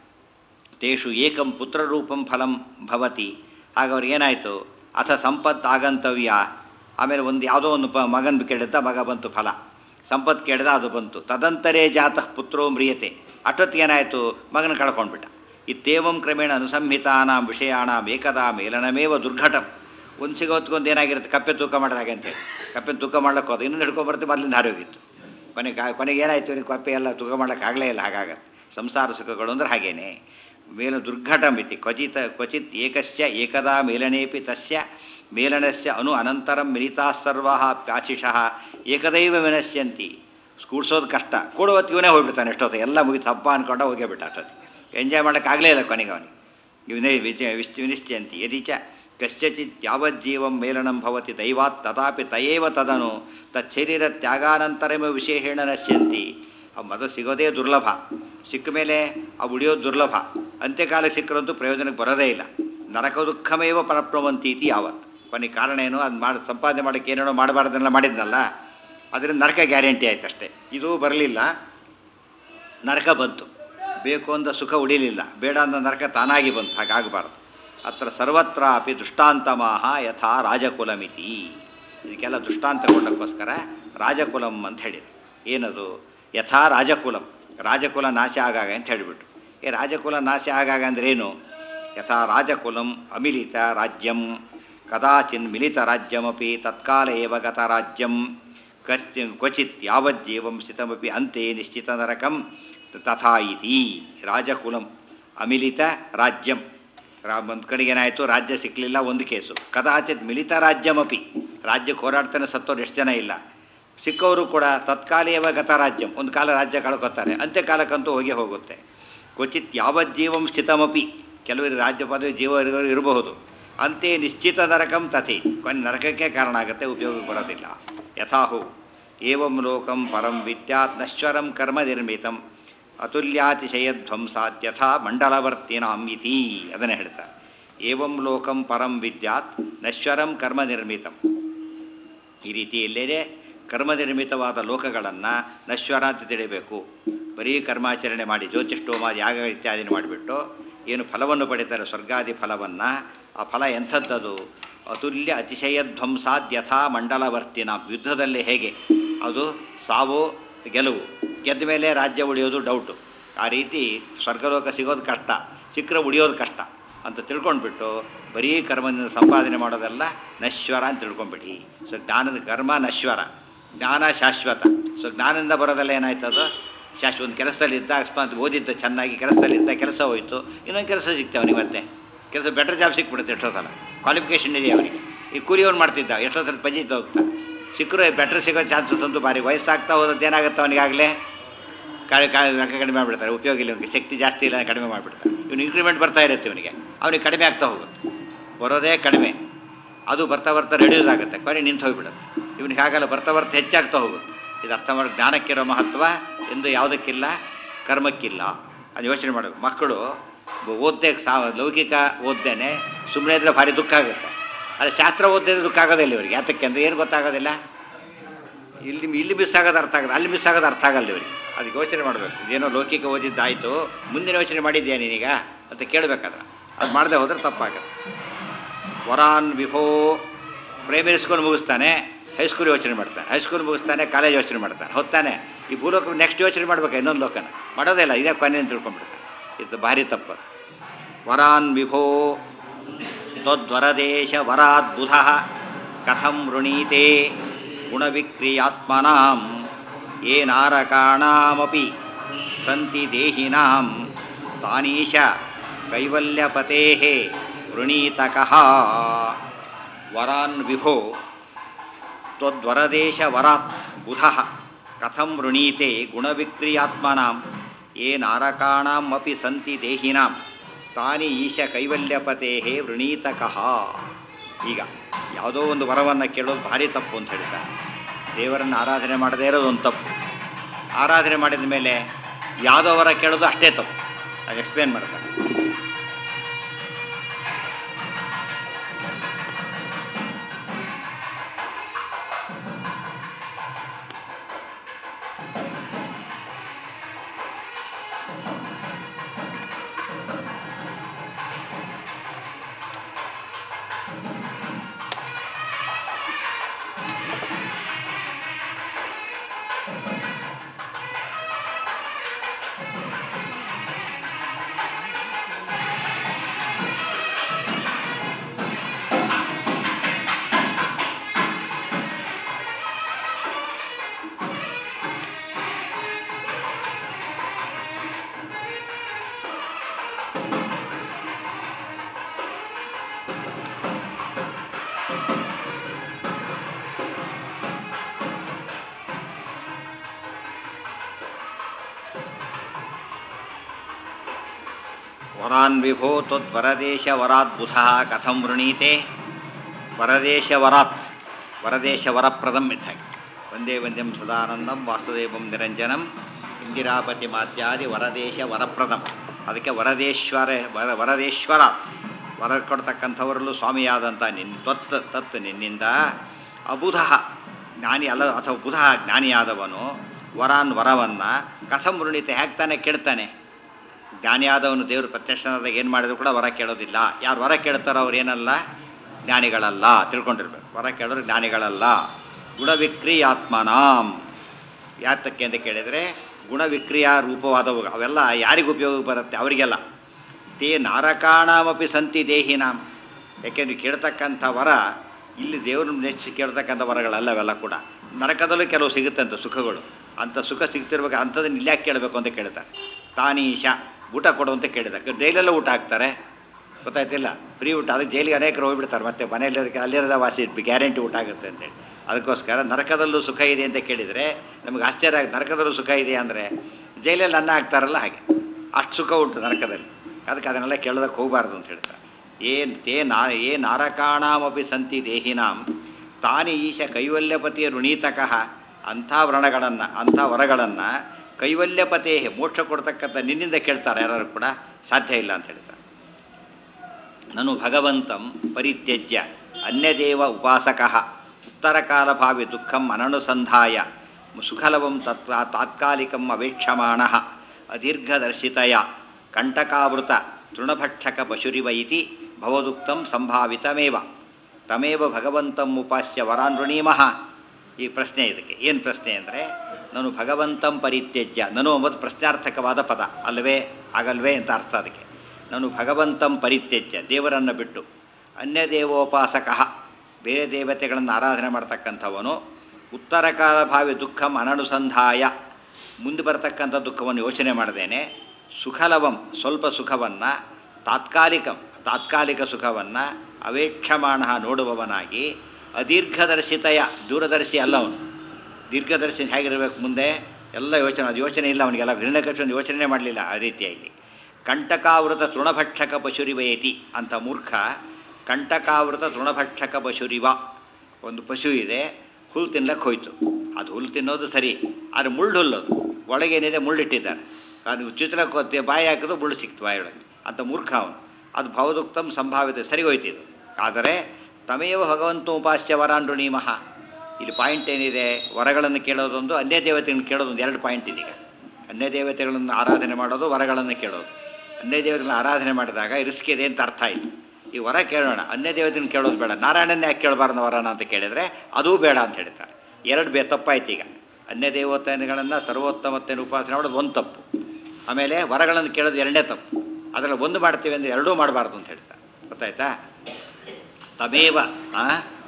Speaker 1: ತೇಷು ಏಕಂ ಪುತ್ರರೂಪಂ ಫಲಂ ಭವತಿ ಆಗ ಅವ್ರಿಗೇನಾಯಿತು ಅಥ ಸಂಪತ್ತು ಆಗಂತವ್ಯ ಆಮೇಲೆ ಒಂದು ಯಾವುದೋ ಒಂದು ಪ ಮಗನ ಕೇಳಿದ್ದ ಮಗ ಬಂತು ಫಲ ಸಂಪತ್ತು ಕೇಳಿದ ಅದು ಬಂತು ತದಂತರೇ ಜಾತಃ ಪುತ್ರೋ ಮ್ರಿಯತೆ ಅಷ್ಟೊತ್ತಿಗೆ ಏನಾಯಿತು ಮಗನ ಕಳ್ಕೊಂಡ್ಬಿಟ್ಟ ಇತ್ತೇವಂ ಕ್ರಮೇಣ ಅನುಸಂಹಿತಾನಾಂ ವಿಷಯಾಣಾಂ ಏಕದಾ ಮೇಲನಮೇವ ದುರ್ಘಟಂ ಒಂದು ಸಿಗೋತ್ಕೊಂದು ಏನಾಗಿರುತ್ತೆ ಕಪ್ಪೆ ತೂಕ ಮಾಡೋದು ಹಾಗೆ ಅಂತೇಳಿ ಕಪ್ಪೆ ತೂಕ ಮಾಡ್ಲಿಕ್ಕೆ ಹೋದ ಇನ್ನೊಂದು ಹಿಡ್ಕೊಂಡ್ಬರ್ತೀವಿ ಮೊದಲಿಂದ ಹಾರಿ ಹೋಗಿತ್ತು ಕೊನೆಗೆ ಕೊನೆಗೆ ಏನಾಯಿತು ನೀವು ಕಪ್ಪೆ ಎಲ್ಲ ತೂಕ ಮಾಡ್ಲಿಕ್ಕೆ ಆಗಲೇ ಇಲ್ಲ ಹಾಗಾಗತ್ತೆ ಸಂಸಾರ ಸುಖಗಳು ಅಂದ್ರೆ ಹಾಗೇನೆ ಮೇಲು ದುರ್ಘಟಮಿತಿ ಕ್ವಚಿತ್ ಕ್ವಚಿತ್ ಏಕಸ್ಯ ಏಕದಾ ಮೇಲನೇಪಿ ತಸ್ಯ ಮೇಲನಸ್ಯ ಅನು ಅನಂತರಂ ಮಿಲಿತಾ ಸರ್ವಾ ಪ್ಯಾಚಿಷಃ ಏಕದೈವ ವಿನಶ್ಯಂತಿ ಕೂಡ್ಸೋದು ಕಷ್ಟ ಕೂಡುವತ್ತು ಇವನೇ ಹೋಗ್ಬಿಡ್ತಾನೆ ಎಷ್ಟೊತ್ತು ಎಲ್ಲ ಮುಗಿತು ಹಬ್ಬ ಅನ್ಕೊಂಡ ಹೋಗೇ ಬಿಟ್ಟ ಅಷ್ಟೊತ್ತಿಗೆ ಎಂಜಾಯ್ ಮಾಡೋಕ್ಕಾಗಲೇ ಇಲ್ಲ ಕೊನೆಗೆ ಅವನಿಗೆ ಇವನೇ ವಿಜಯ ವಿಶ್ ವಿನಿಶ್ಚಯಂತಿ ಯದಿ ಚ ಕಶ್ಚಿತ್ ಯಾವಜ್ಜೀವಂ ಮೇಲನಂ ಭವತಿ ದೈವಾತ್ ತದಾಪಿ ತಯೇವ ತದನು ತಚ್ಛರೀರ ತ್ಯಾಗಾನಂತರಮ ವಿಶೇಷೇಣ ನಶ್ಯಂತಿ ಆ ಮದ ಸಿಗೋದೇ ದುರ್ಲಭ ಸಿಕ್ಕ ಮೇಲೆ ಆ ಉಳಿಯೋದು ದುರ್ಲಭ ಅಂತ್ಯಕಾಲಕ್ಕೆ ಸಿಕ್ಕರಂತೂ ಪ್ರಯೋಜನಕ್ಕೆ ಬರೋದೇ ಇಲ್ಲ ನರಕ ದುಃಖಮೇವ ಪರಪ್ರವಂತಿ ಇತಿ ಯಾವತ್ ಕೊನೆಗೆ ಕಾರಣ ಏನು ಅದು ಮಾಡಿ ಸಂಪಾದನೆ ಮಾಡೋಕ್ಕೆ ಏನೇನೋ ಮಾಡಬಾರ್ದನ್ನೆಲ್ಲ ಮಾಡಿದ್ನಲ್ಲ ಅದರಿಂದ ನರಕ ಗ್ಯಾರಂಟಿ ಆಯ್ತು ಅಷ್ಟೇ ಇದು ಬರಲಿಲ್ಲ ನರಕ ಬಂತು ಬೇಕು ಅಂದ ಸುಖ ಉಳಿಲಿಲ್ಲ ಬೇಡ ಅಂದ ನರಕ ತಾನಾಗಿ ಬಂತು ಹಾಗಾಗಬಾರ್ದು ಅತ್ರ ಸರ್ವತ್ರ ಅಪಿ ದೃಷ್ಟಾಂತಮಾಹ ಯಥಾ ರಾಜಕುಲಮಿತಿ ಇದಕ್ಕೆಲ್ಲ ದೃಷ್ಟಾಂತ ಕೊಡೋಕ್ಕೋಸ್ಕರ ರಾಜಕುಲಂ ಅಂತ ಹೇಳಿದ್ರು ಏನದು ಯಥಾ ರಾಜಕುಲಂ ರಾಜಕುಲ ನಾಶ ಆಗಾಗ ಅಂತ ಹೇಳಿಬಿಟ್ಟು ಈ ರಾಜಕುಲ ನಾಶ ಆಗಾಗ ಅಂದ್ರೆ ಏನು ಯಥಾ ರಾಜಕುಲಂ ಅಮಿಲಿತ ರಾಜ್ಯಂ ಕದಾಚಿನ್ ಮಿಲಿತ ರಾಜ್ಯಮಪಿ ತತ್ಕಾಲ ಏವ ಗತ ರಾಜ್ಯಂ ಕಶ್ಚಿ ಕ್ವಚಿತ್ ಯಾವಜ್ಜೀವಂ ಸ್ಥಿತಮಪಿ ಅಂತೆ ನಿಶ್ಚಿತ ನರಕಂ ತಥಾ ಇತಿ ರಾಜಕುಲಂ ಅಮಿಲಿತ ರಾಜ್ಯಂ ರಾ ಒಂದು ಕಡೆಗೆ ಏನಾಯಿತು ರಾಜ್ಯ ಸಿಕ್ಕಲಿಲ್ಲ ಒಂದು ಕೇಸು ಕದಾಚಿತ್ ಮಿಲಿತ ರಾಜ್ಯಮಪಿ ರಾಜ್ಯಕ್ಕೆ ಹೋರಾಡ್ತಾನೆ ಸತ್ತೋರು ಎಷ್ಟು ಜನ ಇಲ್ಲ ಸಿಕ್ಕವರು ಕೂಡ ತತ್ಕಾಲೇವ ಗತ ರಾಜ್ಯಂ ಒಂದು ಕಾಲ ರಾಜ್ಯ ಕಳ್ಕೊತಾರೆ ಅಂತ್ಯಕಾಲಕ್ಕಂತೂ ಹೋಗಿ ಹೋಗುತ್ತೆ ಕ್ವಚಿತ್ ಯಾವಜ್ಜೀವಂ ಸ್ಥಿತಮಪಿ ಕೆಲವರು ರಾಜ್ಯ ಪದವಿ ಜೀವ ಇರೋರು ಇರಬಹುದು ಅಂತೆ ನಿಶ್ಚಿತ ನರಕಂ ತಥಿ ಕೊನೆ ನರಕಕ್ಕೆ ಕಾರಣ ಆಗುತ್ತೆ ಉಪಯೋಗ ಬರೋದಿಲ್ಲ ಯಥಾಹು ಏವಂ ಲೋಕಂ ಪರಂ ವಿದ್ಯಾತ್ ನಶ್ವರಂ ಕರ್ಮ ನಿರ್ಮಿತಂ ಅತುಲ್ಯಾತಿಶಯಧ್ವಂಸಾತ್ ಯಥಾ ಮಂಡಲವರ್ತಿನಾಂ ಇತಿ ಅದನ್ನೇ ಹೇಳ್ತಾರೆ ಏವಂ ಲೋಕಂ ಪರಂ ವಿದ್ಯಾತ್ ನಶ್ವರಂ ಕರ್ಮ ನಿರ್ಮಿತಂ ಈ ರೀತಿಯಲ್ಲೇ ಕರ್ಮ ನಿರ್ಮಿತವಾದ ಲೋಕಗಳನ್ನು ನಶ್ವರ ಅಂತ ತಿಳಿಬೇಕು ಬರೀ ಕರ್ಮಾಚರಣೆ ಮಾಡಿ ಜ್ಯೋತಿಷ್ಠೋಮ ಯಾಗ ಇತ್ಯಾದಿನ ಮಾಡಿಬಿಟ್ಟು ಏನು ಫಲವನ್ನು ಪಡಿತಾರೆ ಸ್ವರ್ಗಾದಿ ಫಲವನ್ನು ಆ ಫಲ ಎಂಥದ್ದದು ಅತುಲ್ಯ ಅತಿಶಯ ಧ್ವಂಸಾದ್ ಯಥಾ ಮಂಡಲವರ್ತಿನ ಯುದ್ಧದಲ್ಲಿ ಹೇಗೆ ಅದು ಸಾವು ಗೆಲುವು ಗೆದ್ದ ಮೇಲೆ ರಾಜ್ಯ ಉಳಿಯೋದು ಡೌಟು ಆ ರೀತಿ ಸ್ವರ್ಗಲೋಕ ಸಿಗೋದು ಕಷ್ಟ ಸಿಕ್ಕರೆ ಉಳಿಯೋದು ಕಷ್ಟ ಅಂತ ತಿಳ್ಕೊಂಡ್ಬಿಟ್ಟು ಬರೀ ಕರ್ಮದಿಂದ ಸಂಪಾದನೆ ಮಾಡೋದೆಲ್ಲ ನಶ್ವರ ಅಂತ ತಿಳ್ಕೊಂಬಿಡಿ ಸೊ ಜ್ಞಾನದ ಕರ್ಮ ನಶ್ವರ ಜ್ಞಾನ ಶಾಶ್ವತ ಸೊ ಜ್ಞಾನದಿಂದ ಬರೋದೆಲ್ಲ ಏನಾಯ್ತು ಅದು ಶಾಶ್ವತ ಒಂದು ಕೆಲಸದಲ್ಲಿ ಇದ್ದ ಅಕಸ್ಮಾತ್ ಓದಿದ್ದ ಚೆನ್ನಾಗಿ ಕೆಲಸದಲ್ಲಿ ಇದ್ದ ಕೆಲಸ ಹೋಯಿತು ಇನ್ನೊಂದು ಕೆಲಸ ಸಿಗ್ತೇವೆ ಅವನಿಗೆ ಮತ್ತೆ ಕೆಲಸ ಬೆಟರ್ ಜಾಬ್ ಸಿಕ್ಬಿಡುತ್ತೆ ಎಷ್ಟೋ ಸಲ ಕ್ವಾಲಿಫಿಕೇಷನ್ ಇದೆ ಅವನಿಗೆ ಈ ಕೂಲಿಯವ್ನು ಮಾಡ್ತಿದ್ದ ಎಷ್ಟೋ ಸಲ ಪಂಜಿತ್ ಹೋಗ್ತಾ ಸಿಕ್ಕರು ಬೆಟ್ರ್ ಸಿಗೋ ಚಾನ್ಸಸ್ ಅಂತೂ ಭಾರಿ ವಯಸ್ಸಾಗ್ತಾ ಹೋದಂತೆ ಏನಾಗುತ್ತೆ ಅವನಿಗಾಗಲೇ ಕಡೆ ಕಡಿಮೆ ಮಾಡಿಬಿಡ್ತಾರೆ ಉಪಯೋಗ ಇಲ್ಲ ಅವನಿಗೆ ಶಕ್ತಿ ಜಾಸ್ತಿ ಇಲ್ಲ ಕಡಿಮೆ ಮಾಡಿಬಿಡ್ತಾರೆ ಇವನು ಇನ್ಕ್ರಿಮೆಂಟ್ ಬರ್ತಾ ಇರುತ್ತೆ ಇವನಿಗೆ ಅವನಿಗೆ ಕಡಿಮೆ ಆಗ್ತಾ ಹೋಗುತ್ತೆ ಬರೋದೇ ಕಡಿಮೆ ಅದು ಬರ್ತಾ ಬರ್ತಾ ರೆಡ್ಯೂಸ್ ಆಗುತ್ತೆ ಕೊನೆ ನಿಂತು ಹೋಗಿಬಿಡುತ್ತೆ ಇವನಿಗೆ ಹಾಗಲ್ಲ ಬರ್ತಾ ಬರ್ತಾ ಹೆಚ್ಚಾಗ್ತಾ ಹೋಗುತ್ತೆ ಇದು ಅರ್ಥ ಮಾಡಿ ಜ್ಞಾನಕ್ಕಿರೋ ಮಹತ್ವ ಎಂದು ಯಾವುದಕ್ಕಿಲ್ಲ ಕರ್ಮಕ್ಕಿಲ್ಲ ಅದು ಯೋಚನೆ ಮಾಡಬೇಕು ಮಕ್ಕಳು ಓದ್ದೆ ಸಾ ಲೌಕಿಕ ಓದ್ದೇನೆ ಸುಮ್ಮನೆ ಇದ್ರೆ ಭಾರಿ ದುಃಖ ಆಗುತ್ತೆ ಆದರೆ ಶಾಸ್ತ್ರ ಓದಿದ್ರೆ ದುಃಖ ಆಗೋದಿಲ್ಲ ಇವರಿಗೆ ಯಾತಕ್ಕೆ ಅಂದರೆ ಏನು ಗೊತ್ತಾಗೋದಿಲ್ಲ ಇಲ್ಲಿ ಇಲ್ಲಿ ಮಿಸ್ ಆಗೋದು ಅರ್ಥ ಆಗೋದು ಅಲ್ಲಿ ಮಿಸ್ ಆಗೋದು ಅರ್ಥ ಆಗಲ್ಲ ಇವರಿಗೆ ಅದಕ್ಕೆ ಯೋಚನೆ ಮಾಡಬೇಕು ಇದೇನೋ ಲೌಕಿಕ ಓದಿದ್ದಾಯಿತು ಮುಂದಿನ ಯೋಚನೆ ಮಾಡಿದ್ಯಾ ನೀನೀಗ ಅಂತ ಕೇಳಬೇಕಾದ್ರೆ ಅದು ಮಾಡದೆ ಹೋದ್ರೆ ತಪ್ಪಾಗತ್ತೆ ವರಾನ್ ವಿಭೋ ಪ್ರೈಮರಿ ಸ್ಕೂಲ್ ಮುಗಿಸ್ತಾನೆ ಹೈಸ್ಕೂಲ್ ಯೋಚನೆ ಮಾಡ್ತಾನೆ ಹೈಸ್ಕೂಲ್ ಮುಗಿಸ್ತಾನೆ ಕಾಲೇಜ್ ಯೋಚನೆ ಮಾಡ್ತಾನೆ ಹೊತ್ತಾನೆ ಈ ಭೂಲೋಕ ನೆಕ್ಸ್ಟ್ ಯೋಚನೆ ಮಾಡ್ಬೇಕು ಇನ್ನೊಂದು ಲೋಕನ ಮಾಡೋದೇ ಇಲ್ಲ ಇದೇ ಕೊನೆ ಅಂತ ತಿಳ್ಕೊಂಡ್ಬಿಡ್ತಾನೆ ಇದು ಭಾರಿ ತಪ್ಪು ವರಾನ್ ವಿಭೋ ತ್ವದ್ವರದೇಶ ವರಾದ್ಬುಧ ಕಥಂ ವೃಣೀತೆ ಗುಣವಿಕ್ರಿಯಾತ್ಮನಾಂ ಯೇ ನಾರಕಾಣಾಮಪಿ ಸಂತಿ ದೇಹಿನಾಂ ತಾನೀಶ ಕೈವಲ್ಯಪತೆ ವೃಣೀತಕಃ ವರಾನ್ ವಿಭೋ ತ್ವದ್ವರದೇಶ ವರಾತ್ ಬುಧ ಕಥಂ ವೃಣೀತೆ ಗುಣವಿಕ್ರಿಯಾತ್ಮನಾಂ ಯೇ ನಾರಕಾಣಾಂ ಅಪಿ ಸಂತಿ ದೇಹಿನಾಂ ತಾನಿ ಈಶ ಕೈವಲ್ಯಪತೆ ವೃಣೀತಕಃ ಈಗ ಯಾವುದೋ ಒಂದು ವರವನ್ನು ಕೇಳೋದು ಭಾರಿ ತಪ್ಪು ಅಂತ ಹೇಳ್ತಾರೆ ದೇವರನ್ನು ಆರಾಧನೆ ಮಾಡದೇ ಇರೋದು ಒಂದು ತಪ್ಪು ಆರಾಧನೆ ಮಾಡಿದ ಮೇಲೆ ಯಾವುದೋ ವರ ಕೇಳೋದು ಅಷ್ಟೇ ತಪ್ಪು ಅದು ಎಕ್ಸ್ಪ್ಲೇನ್ ಮಾಡ್ತಾರೆ ವರಾನ್ ವಿಭೋ ತ್ವದ್ವರದೇಶ ವರಾದ್ಬುಧ ಕಥಂ ವೃಣೀತೆ ವರದೇಶ ವರಾತ್ ವರದೇಶ ವರಪ್ರದಂ ಇದ್ದಾಗೆ ಒಂದೇ ವಂದ್ಯಂ ಸದಾನಂದಂ ವಾಸುದೇವಂ ನಿರಂಜನಂ ಇಂದಿರಾಪತಿ ಮಾತ್ಯಾದಿ ವರದೇಶ ವರಪ್ರದಂ ಅದಕ್ಕೆ ವರದೇಶ್ವರ ವರ ವರದೇಶ್ವರ ವರ ಕೊಡ್ತಕ್ಕಂಥವರಲ್ಲೂ ಸ್ವಾಮಿಯಾದಂಥ ನಿನ್ ತ್ವತ್ ತತ್ ನಿನ್ನಿಂದ ಅಬುಧ ಜ್ಞಾನಿ ಅಲ್ಲ ಅಥವಾ ಬುಧ ಜ್ಞಾನಿಯಾದವನು ವರಾನ್ ವರವನ್ನ ಕಥಂ ವೃಣಿತ ಹೇಗೆ ತಾನೇ ಕೇಳ್ತಾನೆ ಜ್ಞಾನಿಯಾದವನು ದೇವರು ಪ್ರತ್ಯಕ್ಷನಾದಾಗ ಏನು ಮಾಡಿದ್ರು ಕೂಡ ವರ ಕೇಳೋದಿಲ್ಲ ಯಾರು ವರ ಕೇಳ್ತಾರೋ ಅವ್ರು ಏನಲ್ಲ ಜ್ಞಾನಿಗಳಲ್ಲ ತಿಳ್ಕೊಂಡಿರ್ಬೇಕು ವರ ಕೇಳೋರು ಜ್ಞಾನಿಗಳಲ್ಲ ಗುಣವಿಕ್ರಿಯಾತ್ಮನಾಂ ಯಾತಕ್ಕೆ ಅಂತ ಕೇಳಿದರೆ ಗುಣವಿಕ್ರಿಯಾ ರೂಪವಾದವು ಅವೆಲ್ಲ ಯಾರಿಗೆ ಉಪಯೋಗ ಬರುತ್ತೆ ಅವರಿಗೆಲ್ಲ ತೇ ನಾರಕಾಣಾಮಪಿ ಸಂತಿ ದೇಹಿನಾಂ ಯಾಕೆಂದ್ರೆ ಕೇಳ್ತಕ್ಕಂಥ ವರ ಇಲ್ಲಿ ದೇವ್ರನ್ನ ನೆಚ್ಚಿ ಕೇಳ್ತಕ್ಕಂಥ ವರಗಳಲ್ಲ ಅವೆಲ್ಲ ಕೂಡ ನರಕದಲ್ಲೂ ಕೆಲವು ಸಿಗುತ್ತಂತೆ ಸುಖಗಳು ಅಂಥ ಸುಖ ಸಿಗ್ತಿರ್ಬೇಕು ಅಂಥದನ್ನ ಇಲ್ಲಿ ಯಾಕೆ ಕೇಳಬೇಕು ಅಂತ ಕೇಳ್ತಾರೆ ತಾನೀಶ ಊಟ ಕೊಡು ಅಂತ ಕೇಳಿದ ಡೈಲೆಲ್ಲ ಊಟ ಹಾಕ್ತಾರೆ ಗೊತ್ತಾಯ್ತಿಲ್ಲ ಫ್ರೀ ಊಟ ಅದಕ್ಕೆ ಜೈಲಿಗೆ ಅನೇಕರು ಹೋಗ್ಬಿಡ್ತಾರೆ ಮತ್ತೆ ಮನೆಯಲ್ಲಿ ಅಲ್ಲಿರದ ವಾಸಿ ಗ್ಯಾರಂಟಿ ಊಟ ಆಗುತ್ತೆ ಅಂತೇಳಿ ಅದಕ್ಕೋಸ್ಕರ ನರಕದಲ್ಲೂ ಸುಖ ಇದೆ ಅಂತ ಕೇಳಿದರೆ ನಮಗೆ ಆಶ್ಚರ್ಯ ಆಗಿ ನರಕದಲ್ಲೂ ಸುಖ ಇದೆ ಅಂದರೆ ಜೈಲಲ್ಲಿ ಅನ್ನ ಹಾಕ್ತಾರಲ್ಲ ಹಾಗೆ ಅಷ್ಟು ಸುಖ ಉಂಟು ನರಕದಲ್ಲಿ ಅದಕ್ಕೆ ಅದನ್ನೆಲ್ಲ ಕೇಳೋದಕ್ಕೆ ಹೋಗಬಾರ್ದು ಅಂತ ಹೇಳ್ತಾರೆ ಏನ್ ತೇ ನಾ ಏ ನಾರಕಾಣಾಮಪಿ ಸಂತಿ ದೇಹಿನಾಂ ತಾನಿ ಈಶ ಕೈವಲ್ಯಪತಿಯ ಋಣೀತಕಃ ಅಂಥ ವ್ರಣಗಳನ್ನು ಅಂಥ ವರಗಳನ್ನು ಕೈವಲ್ಯಪತೇ ಮೋಕ್ಷ ಕೊಡ್ತಕ್ಕಂಥ ನಿನ್ನಿಂದ ಕೇಳ್ತಾರೆ ಯಾರು ಕೂಡ ಸಾಧ್ಯ ಇಲ್ಲ ಅಂತ ಹೇಳ್ತಾರೆ ನನು ಭಗವಂತಂ ಪರಿತ್ಯಜ್ಯ ಅನ್ಯದೇವ ಉಪಾಸಕಃ ಉತ್ತರಕಾಲಭಾವಿ ದುಃಖಂ ಅನನುಸಂಧಾಯ ಸುಖಲವಂ ತತ್ವ ತಾತ್ಕಾಲಿಕಂ ಅವೇಕ್ಷಮಾಣ ಅದೀರ್ಘದರ್ಶಿತಯ ಕಂಟಕಾವೃತ ತೃಣಭಕ್ಷಕ ಪಶುರಿವ ಇತಿ ಭವದುಕ್ತಂ ಸಂಭಾವಿತಮೇವ ತಮೇವ ಭಗವಂತಂ ಉಪಾಸ್ಯ ವರಾನೃಣೀಮಃ ಈ ಪ್ರಶ್ನೆ ಇದಕ್ಕೆ ಏನು ಪ್ರಶ್ನೆ ಅಂದರೆ ನಾನು ಭಗವಂತಂ ಪರಿತ್ಯಜ್ಯ ನಾನು ಎಂಬುದು ಪ್ರಶ್ನಾರ್ಥಕವಾದ ಪದ ಅಲ್ವೇ ಆಗಲ್ವೇ ಅಂತ ಅರ್ಥ ಅದಕ್ಕೆ ನಾನು ಭಗವಂತಂ ಪರಿತ್ಯಜ್ಯ ದೇವರನ್ನು ಬಿಟ್ಟು ಅನ್ಯ ದೇವೋಪಾಸಕಃ ಬೇರೆ ದೇವತೆಗಳನ್ನು ಆರಾಧನೆ ಮಾಡ್ತಕ್ಕಂಥವನು ಉತ್ತರ ಕಾಲ ಭಾವಿ ದುಃಖಂ ಅನನುಸಂಧಾಯ ಮುಂದೆ ಬರತಕ್ಕಂಥ ದುಃಖವನ್ನು ಯೋಚನೆ ಮಾಡದೇನೆ ಸುಖಲವಂ ಸ್ವಲ್ಪ ಸುಖವನ್ನು ತಾತ್ಕಾಲಿಕ ತಾತ್ಕಾಲಿಕ ಸುಖವನ್ನು ಅವೇಕ್ಷಮಾಣ ನೋಡುವವನಾಗಿ ಅದೀರ್ಘದರ್ಶಿತಯ ದೂರದರ್ಶಿ ಅಲ್ಲ ಅವನು ದೀರ್ಘದರ್ಶಿ ಹೇಗಿರಬೇಕು ಮುಂದೆ ಎಲ್ಲ ಯೋಚನೆ ಅದು ಯೋಚನೆ ಇಲ್ಲ ಅವನಿಗೆಲ್ಲ ಹಿರಣ್ಯಕೃಷ್ಣನ ಯೋಚನೆ ಮಾಡಲಿಲ್ಲ ಆ ರೀತಿಯಾಗಿ ಕಂಟಕಾವೃತ ತೃಣಭಕ್ಷಕ ಪಶುರಿವಯತಿ ಅಂತ ಮೂರ್ಖ ಕಂಟಕಾವೃತ ತೃಣಭಕ್ಷಕ ಪಶುರಿವ ಒಂದು ಪಶು ಇದೆ ಹುಲ್ಲು ತಿನ್ಲಕ್ಕೆ ಹೋಯ್ತು ಅದು ಹುಲ್ಲು ತಿನ್ನೋದು ಸರಿ ಆದರೆ ಮುಳ್ಳು ಹುಲ್ಲದು ಒಳಗೇನಿದೆ ಮುಳ್ಳಿಟ್ಟಿದ್ದಾರೆ ಅದು ಚಿತ್ರಕ್ಕೆ ಬಾಯಿ ಹಾಕಿದ್ರು ಮುಳ್ಳು ಸಿಕ್ತು ಬಾಯೊಳಗೆ ಅಂತ ಮೂರ್ಖ ಅವನು ಅದು ಭವದುಕ್ತಂ ಸಂಭಾವಿತ ಸರಿ ಹೋಯ್ತು ಇದು ಆದರೆ ತಮೇವ ಭಗವಂತ ಉಪಾಸ್ಯ ವರಾಂಡುಣೀಮಃ ಇಲ್ಲಿ ಪಾಯಿಂಟ್ ಏನಿದೆ ವರಗಳನ್ನು ಕೇಳೋದೊಂದು ಅನ್ಯ ದೇವತೆಗಳನ್ನು ಕೇಳೋದೊಂದು ಎರಡು ಪಾಯಿಂಟ್ ಇದೀಗ ಅನ್ಯ ದೇವತೆಗಳನ್ನು ಆರಾಧನೆ ಮಾಡೋದು ವರಗಳನ್ನು ಕೇಳೋದು ಅನ್ಯ ದೇವತೆಗಳನ್ನ ಆರಾಧನೆ ಮಾಡಿದಾಗ ರಿಸ್ಕ್ ಇದೆ ಅಂತ ಅರ್ಥ ಆಯಿತು ಈ ವರ ಕೇಳೋಣ ಅನ್ಯ ದೇವತೆಯನ್ನು ಕೇಳೋದು ಬೇಡ ನಾರಾಯಣನೇ ಯಾಕೆ ಕೇಳಬಾರ್ದು ವರನ ಅಂತ ಕೇಳಿದರೆ ಅದೂ ಬೇಡ ಅಂತ ಹೇಳ್ತಾರೆ ಎರಡು ಬೇ ತಪ್ಪಾಯ್ತು ಈಗ ಅನ್ಯ ದೇವತೆಗಳನ್ನು ಸರ್ವೋತ್ತಮತೆಯನ್ನು ಉಪಾಸನೆ ಮಾಡೋದು ಒಂದು ತಪ್ಪು ಆಮೇಲೆ ವರಗಳನ್ನು ಕೇಳೋದು ಎರಡನೇ ತಪ್ಪು ಅದರಲ್ಲಿ ಒಂದು ಮಾಡ್ತೀವಿ ಅಂದರೆ ಎರಡೂ ಮಾಡಬಾರ್ದು ಅಂತ ಹೇಳ್ತಾರೆ ಗೊತ್ತಾಯ್ತಾ ತಮೇವ ಆ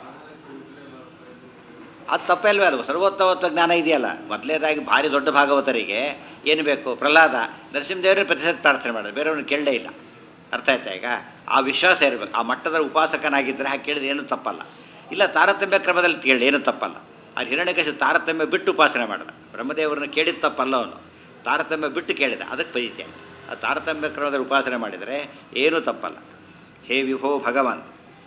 Speaker 1: ಅದು ತಪ್ಪಲ್ವೇ ಅಲ್ವ ಸರ್ವೋತ್ತಮತ್ವ ಜ್ಞಾನ ಇದೆಯಲ್ಲ ಮೊದಲನೇದಾಗಿ ಭಾರಿ ದೊಡ್ಡ ಭಾಗವತರಿಗೆ ಏನು ಬೇಕು ಪ್ರಹ್ಲಾದ ನರಸಿಂಹದೇವರೇ ಪ್ರತಿಶತ ಪ್ರಾರ್ಥನೆ ಮಾಡೋದು ಬೇರೆಯವ್ರನ್ನ ಕೇಳಲೇ ಇಲ್ಲ ಅರ್ಥ ಆಯ್ತಾ ಈಗ ಆ ವಿಶ್ವಾಸ ಇರಬೇಕು ಆ ಮಟ್ಟದ ಉಪಾಸಕನಾಗಿದ್ದರೆ ಹಾಗೆ ಕೇಳಿದ್ರೆ ಏನೂ ತಪ್ಪಲ್ಲ ಇಲ್ಲ ತಾರತಮ್ಯ ಕ್ರಮದಲ್ಲಿ ಕೇಳಿ ಏನೂ ತಪ್ಪಲ್ಲ ಅದು ಹಿರಣ್ಯಕಶಿ ತಾರತಮ್ಯ ಬಿಟ್ಟು ಉಪಾಸನೆ ಮಾಡಿದ ಬ್ರಹ್ಮದೇವರನ್ನ ಕೇಳಿದ ತಪ್ಪಲ್ಲ ಅವನು ತಾರತಮ್ಯ ಬಿಟ್ಟು ಕೇಳಿದ ಅದಕ್ಕೆ ಪೈತ್ಯ ಆ ತಾರತಮ್ಯ ಕ್ರಮದಲ್ಲಿ ಉಪಾಸನೆ ಮಾಡಿದರೆ ಏನೂ ತಪ್ಪಲ್ಲ ಹೇ ವಿಭೋ ಭಗವಾನ್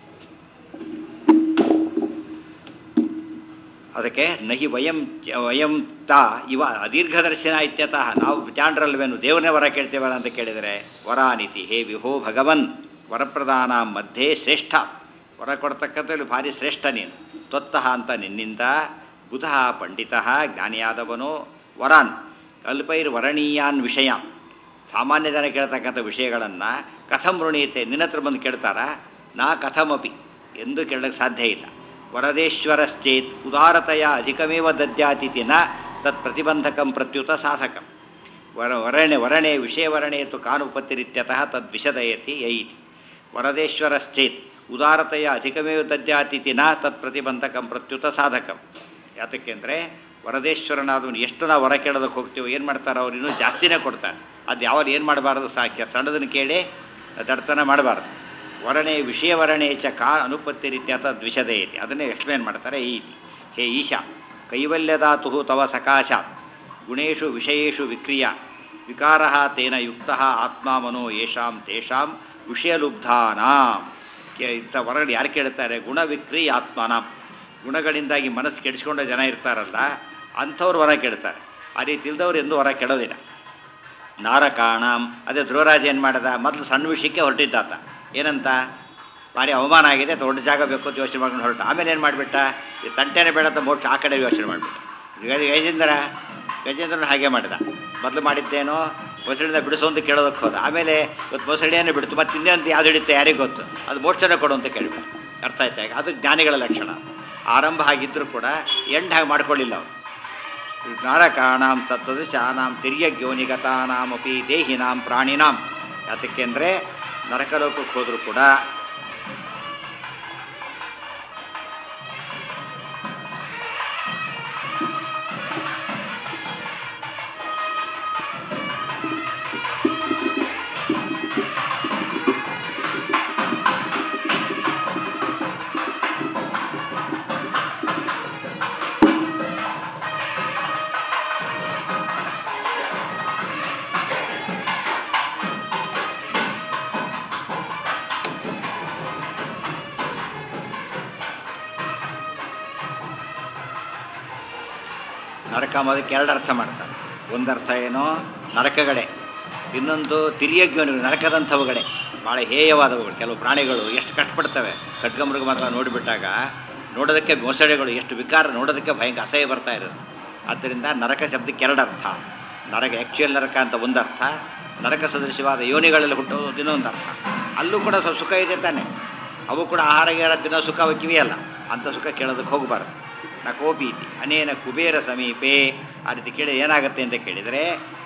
Speaker 1: ಅದಕ್ಕೆ ನಹಿ ವಯಂ ಚ- ವಯಂ ತಾ ಇವ ಅದೀರ್ಘದರ್ಶನ ಇತ್ಯತಃ ನಾವು ಜಾಂಡ್ರಲ್ವೇನು ದೇವನೇ ವರ ಕೇಳ್ತೇವಲ್ಲ ಅಂತ ಕೇಳಿದರೆ ವರಾನಿತಿ ಹೇ ವಿಭೋ ಭಗವನ್ ವರಪ್ರದಾನ ಮಧ್ಯೆ ಶ್ರೇಷ್ಠ ವರ ಕೊಡ್ತಕ್ಕಂಥಲ್ಲಿ ಭಾರಿ ಶ್ರೇಷ್ಠ ನೀನು ತ್ವತ್ತಃ ಅಂತ ನಿನ್ನಿಂದ ಬುಧ ಪಂಡಿತ ಜ್ಞಾನಿಯಾದವನು ವರಾನ್ ಅಲ್ಪೈರ್ ವರಣೀಯಾನ್ ವಿಷಯ ಸಾಮಾನ್ಯ ಜನ ಕೇಳ್ತಕ್ಕಂಥ ವಿಷಯಗಳನ್ನು ಕಥಂ ಋಣೀಯತೆ ನಿನ್ನ ಹತ್ರ ಬಂದು ಕೇಳ್ತಾರ ನಾ ಕಥಮಪಿ ಎಂದು ಕೇಳಕ್ಕೆ ಸಾಧ್ಯ ಇಲ್ಲ ವರದೇಶ್ವರಶ್ಚೇತ್ ಉದಾರತೆಯ ಅಧಿಕಮೇವ ದದ್ಯಾತಿಥಿ ನ ತತ್ ಪ್ರತಿಬಂಧಕಂ ಪ್ರತ್ಯುತ ಸಾಧಕಂ ವರ ವರಣೆ ವರಣೆ ವಿಷಯವರಣೆ ತು ಕಾನುಪತ್ತಿರಿತ್ಯತಃ ತದ್ವಿಷದಯತಿ ಯೈತಿ ವರದೇಶ್ವರಶ್ಚೇತ್ ಉದಾರತೆಯ ಅಧಿಕಮೇವ ದದ್ಯಾತಿಥಿ ನ ತತ್ ಪ್ರತಿಬಂಧಕಂ ಪ್ರತ್ಯುತ ಸಾಧಕಂ ಯಾತಕ್ಕೆಂದರೆ ವರದೇಶ್ವರನಾದವನು ಎಷ್ಟು ನಾವು ವರ ಕೇಳೋದಕ್ಕೆ ಹೋಗ್ತೀವೋ ಏನು ಮಾಡ್ತಾರೆ ಅವ್ರು ಇನ್ನೂ ಜಾಸ್ತಿನೇ ಕೊಡ್ತಾರೆ ಅದು ಯಾವಾಗ ಏನು ಮಾಡಬಾರ್ದು ಸಾಕ್ಯ ಸಣ್ಣದನ್ನು ಕೇಳಿ ದಡ್ತನ ಮಾಡಬಾರ್ದು ವರ್ಣೆ ವಿಷಯ ವರ್ಣೆ ಚ ಕಾ ಅನುಪತ್ತಿ ರೀತಿಯ ದ್ವಿಷದ ಐತಿ ಅದನ್ನೇ ಎಕ್ಸ್ಪ್ಲೇನ್ ಮಾಡ್ತಾರೆ ಈ ಹೇ ಈಶಾ ಕೈವಲ್ಯದಾತು ತವ ಸಕಾಶಾತ್ ಗುಣೇಶು ವಿಷಯೇಶು ವಿಕ್ರಿಯ ವಿಕಾರ ತೇನ ಯುಕ್ತ ಆತ್ಮ ಮನೋ ಯೇಷಾಂ ತೇಷಾಂ ವಿಷಯಲುಬ್ಧಾನಾಂ ಕೆ- ಇಂಥ ವರಗಳು ಯಾರು ಕೇಳ್ತಾರೆ ಗುಣ ವಿಕ್ರಿ ಆತ್ಮನಾಂ ಗುಣಗಳಿಂದಾಗಿ ಮನಸ್ಸು ಕೆಡಿಸ್ಕೊಂಡ ಜನ ಇರ್ತಾರಲ್ಲ ಅಂಥವ್ರು ವರ ಕೇಳ್ತಾರೆ ಆ ರೀತಿ ಇಲ್ದವ್ರು ಎಂದೂ ವರ ಕೆಡೋದಿಲ್ಲ ನಾರಕಾಣಂ ಅದೇ ಧ್ರುವರಾಜ ಏನು ಮಾಡ್ದ ಮೊದಲು ಸಣ್ಣ ವಿಷಯಕ್ಕೆ ಹೊರಟಿದ್ದಾತ ಏನಂತ ಭಾರಿ ಅವಮಾನ ಆಗಿದೆ ದೊಡ್ಡ ಜಾಗ ಬೇಕು ಅಂತ ಯೋಚನೆ ಮಾಡ್ಕೊಂಡು ಹೊರಟ ಆಮೇಲೆ ಏನು ಮಾಡಿಬಿಟ್ಟ ಈ ತಂಟೆನೇ ಬೇಡ ಅಂತ ಮೋಕ್ಷ ಆ ಕಡೆ ಯೋಚನೆ ಮಾಡಿಬಿಟ್ಟ ಈಗ ಗಜೇಂದ್ರ ಗಜೇಂದ್ರನ ಹಾಗೆ ಮಾಡಿದ ಮೊದಲು ಮಾಡಿದ್ದೇನೋ ಮೊಸಳಿನ ಬಿಡಿಸು ಅಂತ ಕೇಳೋದಕ್ಕೆ ಹೋದ ಆಮೇಲೆ ಇವತ್ತು ಮೊಸಳಿಯನ್ನು ಬಿಡ್ತು ಮತ್ತೆ ಇನ್ನೇ ಅಂತ ಯಾವ್ದು ಹಿಡಿತೆ ಯಾರಿಗೆ ಗೊತ್ತು ಅದು ಮೋಕ್ಷನ ಕೊಡು ಅಂತ ಕೇಳಿಬಿಟ್ಟು ಅರ್ಥ ಆಯ್ತಾ ಈಗ ಅದು ಜ್ಞಾನಿಗಳ ಲಕ್ಷಣ ಆರಂಭ ಆಗಿದ್ದರೂ ಕೂಡ ಎಂಡ್ ಹಾಗೆ ಮಾಡ್ಕೊಳ್ಳಿಲ್ಲ ಅವರು ನರಕಾಣಾಂ ತತ್ವದಶಾನಾಂ ತಿರ್ಯಗ್ಯೋನಿಗತಾನಾಮಪಿ ದೇಹಿನಾಂ ಪ್ರಾಣಿನಾಂ ಯಾತಕ್ಕೆ ಅಂದರೆ ನರಕಲೋಕಕ್ಕೆ ಹೋದರೂ ಕೂಡ ನರಕ ಅದಕ್ಕೆ ಎರಡು ಅರ್ಥ ಮಾಡ್ತಾರೆ ಒಂದರ್ಥ ಏನೋ ನರಕಗಳೇ ಇನ್ನೊಂದು ತಿರಿಯಜ್ಞಾನಿಗಳು ನರಕದಂಥವುಗಳೇ ಭಾಳ ಹೇಯವಾದವುಗಳು ಕೆಲವು ಪ್ರಾಣಿಗಳು ಎಷ್ಟು ಕಷ್ಟಪಡ್ತವೆ ಖಡ್ಗಮೃಗ ಮಾತ್ರ ನೋಡಿಬಿಟ್ಟಾಗ ನೋಡೋದಕ್ಕೆ ಮೊಸಳೆಗಳು ಎಷ್ಟು ವಿಕಾರ ನೋಡೋದಕ್ಕೆ ಭಯಂಕರ ಅಸಹ್ಯ ಬರ್ತಾ ಇರೋದು ಆದ್ದರಿಂದ ನರಕ ಶಬ್ದಕ್ಕೆ ಎರಡು ಅರ್ಥ ನರಕ ಆ್ಯಕ್ಚುಯಲ್ ನರಕ ಅಂತ ಒಂದು ಅರ್ಥ ನರಕ ಸದೃಶವಾದ ಯೋನಿಗಳಲ್ಲಿ ಹುಟ್ಟೋದು ಇನ್ನೊಂದು ಅರ್ಥ ಅಲ್ಲೂ ಕೂಡ ಸ್ವಲ್ಪ ಸುಖ ಇದೆ ತಾನೆ ಅವು ಕೂಡ ಆಹಾರ ಗೀಹಾರ ತಿನ್ನೋ ಸುಖ ಅವು ಕಿವಿಯಲ್ಲ ಅಂಥ ಸುಖ ಕೇಳೋದಕ್ಕೆ ಹೋಗಬಾರ್ದು ನ ಕೋಪೀತಿ ಅನೇನ ಕುಬೇರ ಸಮೀಪೆ ಆ ರೀತಿ ಕೇಳಿ ಏನಾಗುತ್ತೆ ಅಂತ ಕೇಳಿದರೆ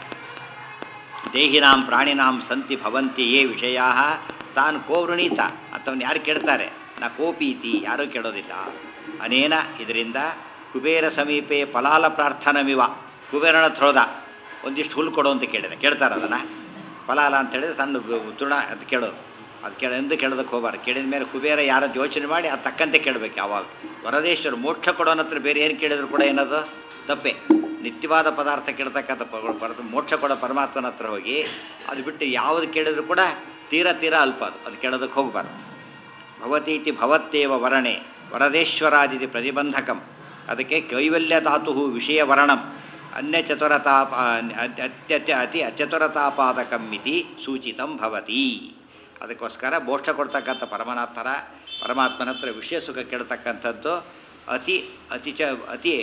Speaker 1: ದೇಹಿನಾಂ ಪ್ರಾಣಿನಾಂ ಸಂತಿ ಭವಂತಿ ಯೇ ವಿಷಯ ತಾನು ಕೋವೃಣೀತ ಅಂಥವನ್ನ ಯಾರು ಕೇಳ್ತಾರೆ ನಾ ಕೋಪೀತಿ ಯಾರೂ ಕೇಳೋದಿಲ್ಲ ಅನೇನ ಇದರಿಂದ ಕುಬೇರ ಸಮೀಪೆ ಫಲಾಲ ಪ್ರಾರ್ಥನಮಿವ ಕುಬೇರನ ಹತ್ರ ಹೋದ ಒಂದಿಷ್ಟು ಹುಲ್ಲು ಕೊಡು ಅಂತ ಕೇಳಿದೆ ಕೇಳ್ತಾರೆ ಅದನ್ನು ಫಲಾಲ ಅಂತ ಹೇಳಿದ್ರೆ ಸಣ್ಣ ಬ- ತೃಣ ಅಂತ ಕೇಳೋದು ಅದು ಕೇಳ ಎಂದು ಕೇಳೋದಕ್ಕೆ ಹೋಗಬಾರ್ದು ಕೇಳಿದ ಮೇಲೆ ಕುಬೇರ ಯಾರದ್ದು ಯೋಚನೆ ಮಾಡಿ ಅದು ತಕ್ಕಂತೆ ಕೇಳಬೇಕು ಯಾವಾಗ ವರದೇಶ್ವರು ಮೋಕ್ಷ ಕೊಡೋನ ಹತ್ರ ಬೇರೆ ಏನು ಕೇಳಿದ್ರು ಕೂಡ ಏನದು ತಪ್ಪೆ ನಿತ್ಯವಾದ ಪದಾರ್ಥ ಕೇಳ್ತಕ್ಕಂಥ ಪ- ಪದಾರ್ಥ ಮೋಕ್ಷ ಕೊಡೋ ಪರಮಾತ್ಮನ ಹತ್ರ ಹೋಗಿ ಅದು ಬಿಟ್ಟು ಯಾವುದು ಕೇಳಿದ್ರು ಕೂಡ ತೀರಾ ತೀರಾ ಅಲ್ಪ ಅದು ಅದು ಕೇಳೋದಕ್ಕೆ ಹೋಗಬಾರ್ದು ಭವತೀತಿ ಭವತ್ತೇವ ವರ್ಣೆ ವರದೇಶ್ವರಾದಿತಿ ಪ್ರತಿಬಂಧಕಂ ಅದಕ್ಕೆ ಕೈವಲ್ಯ ಧಾತು ವಿಷಯ ವರ್ಣಂ ಅನ್ಯ ಚತುರತಾಪ ಅತ್ಯತ್ಯ ಅತಿ ಅಚತುರತಾಪಾದಕಂ ಇತಿ ಸೂಚಿತಂ ಭವತಿ ಅದಕ್ಕೋಸ್ಕರ ಮೋಕ್ಷ ಕೊಡ್ತಕ್ಕಂಥ ಪರಮನಾಥರ ಪರಮಾತ್ಮನ ಹತ್ರ ವಿಷಯ ಸುಖ ಕೇಳ್ತಕ್ಕಂಥದ್ದು ಅತಿ ಅತಿ ಚ ಅತಿ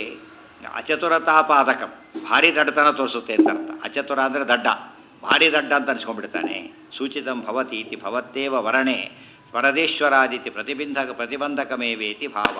Speaker 1: ಅಚತುರತಾಪಾದಕಂ ಭಾರಿ ದಡ್ಡತನ ತೋರಿಸುತ್ತೆ ಅಂತ ಅರ್ಥ ಅಚತುರ ಅಂದರೆ ದಡ್ಡ ಭಾರಿ ದಡ್ಡ ಅಂತ ಅನ್ಸ್ಕೊಂಡ್ಬಿಡ್ತಾನೆ ಸೂಚಿತಂ ಭವತಿ ಇತಿ ಭವತ್ತೇವ ವರ್ಣೆ ವರದೇಶ್ವರಾದಿತಿ ಪ್ರತಿಬಿಂಧಕ ಪ್ರತಿಬಂಧಕಮೇವೇತಿ ಭಾವ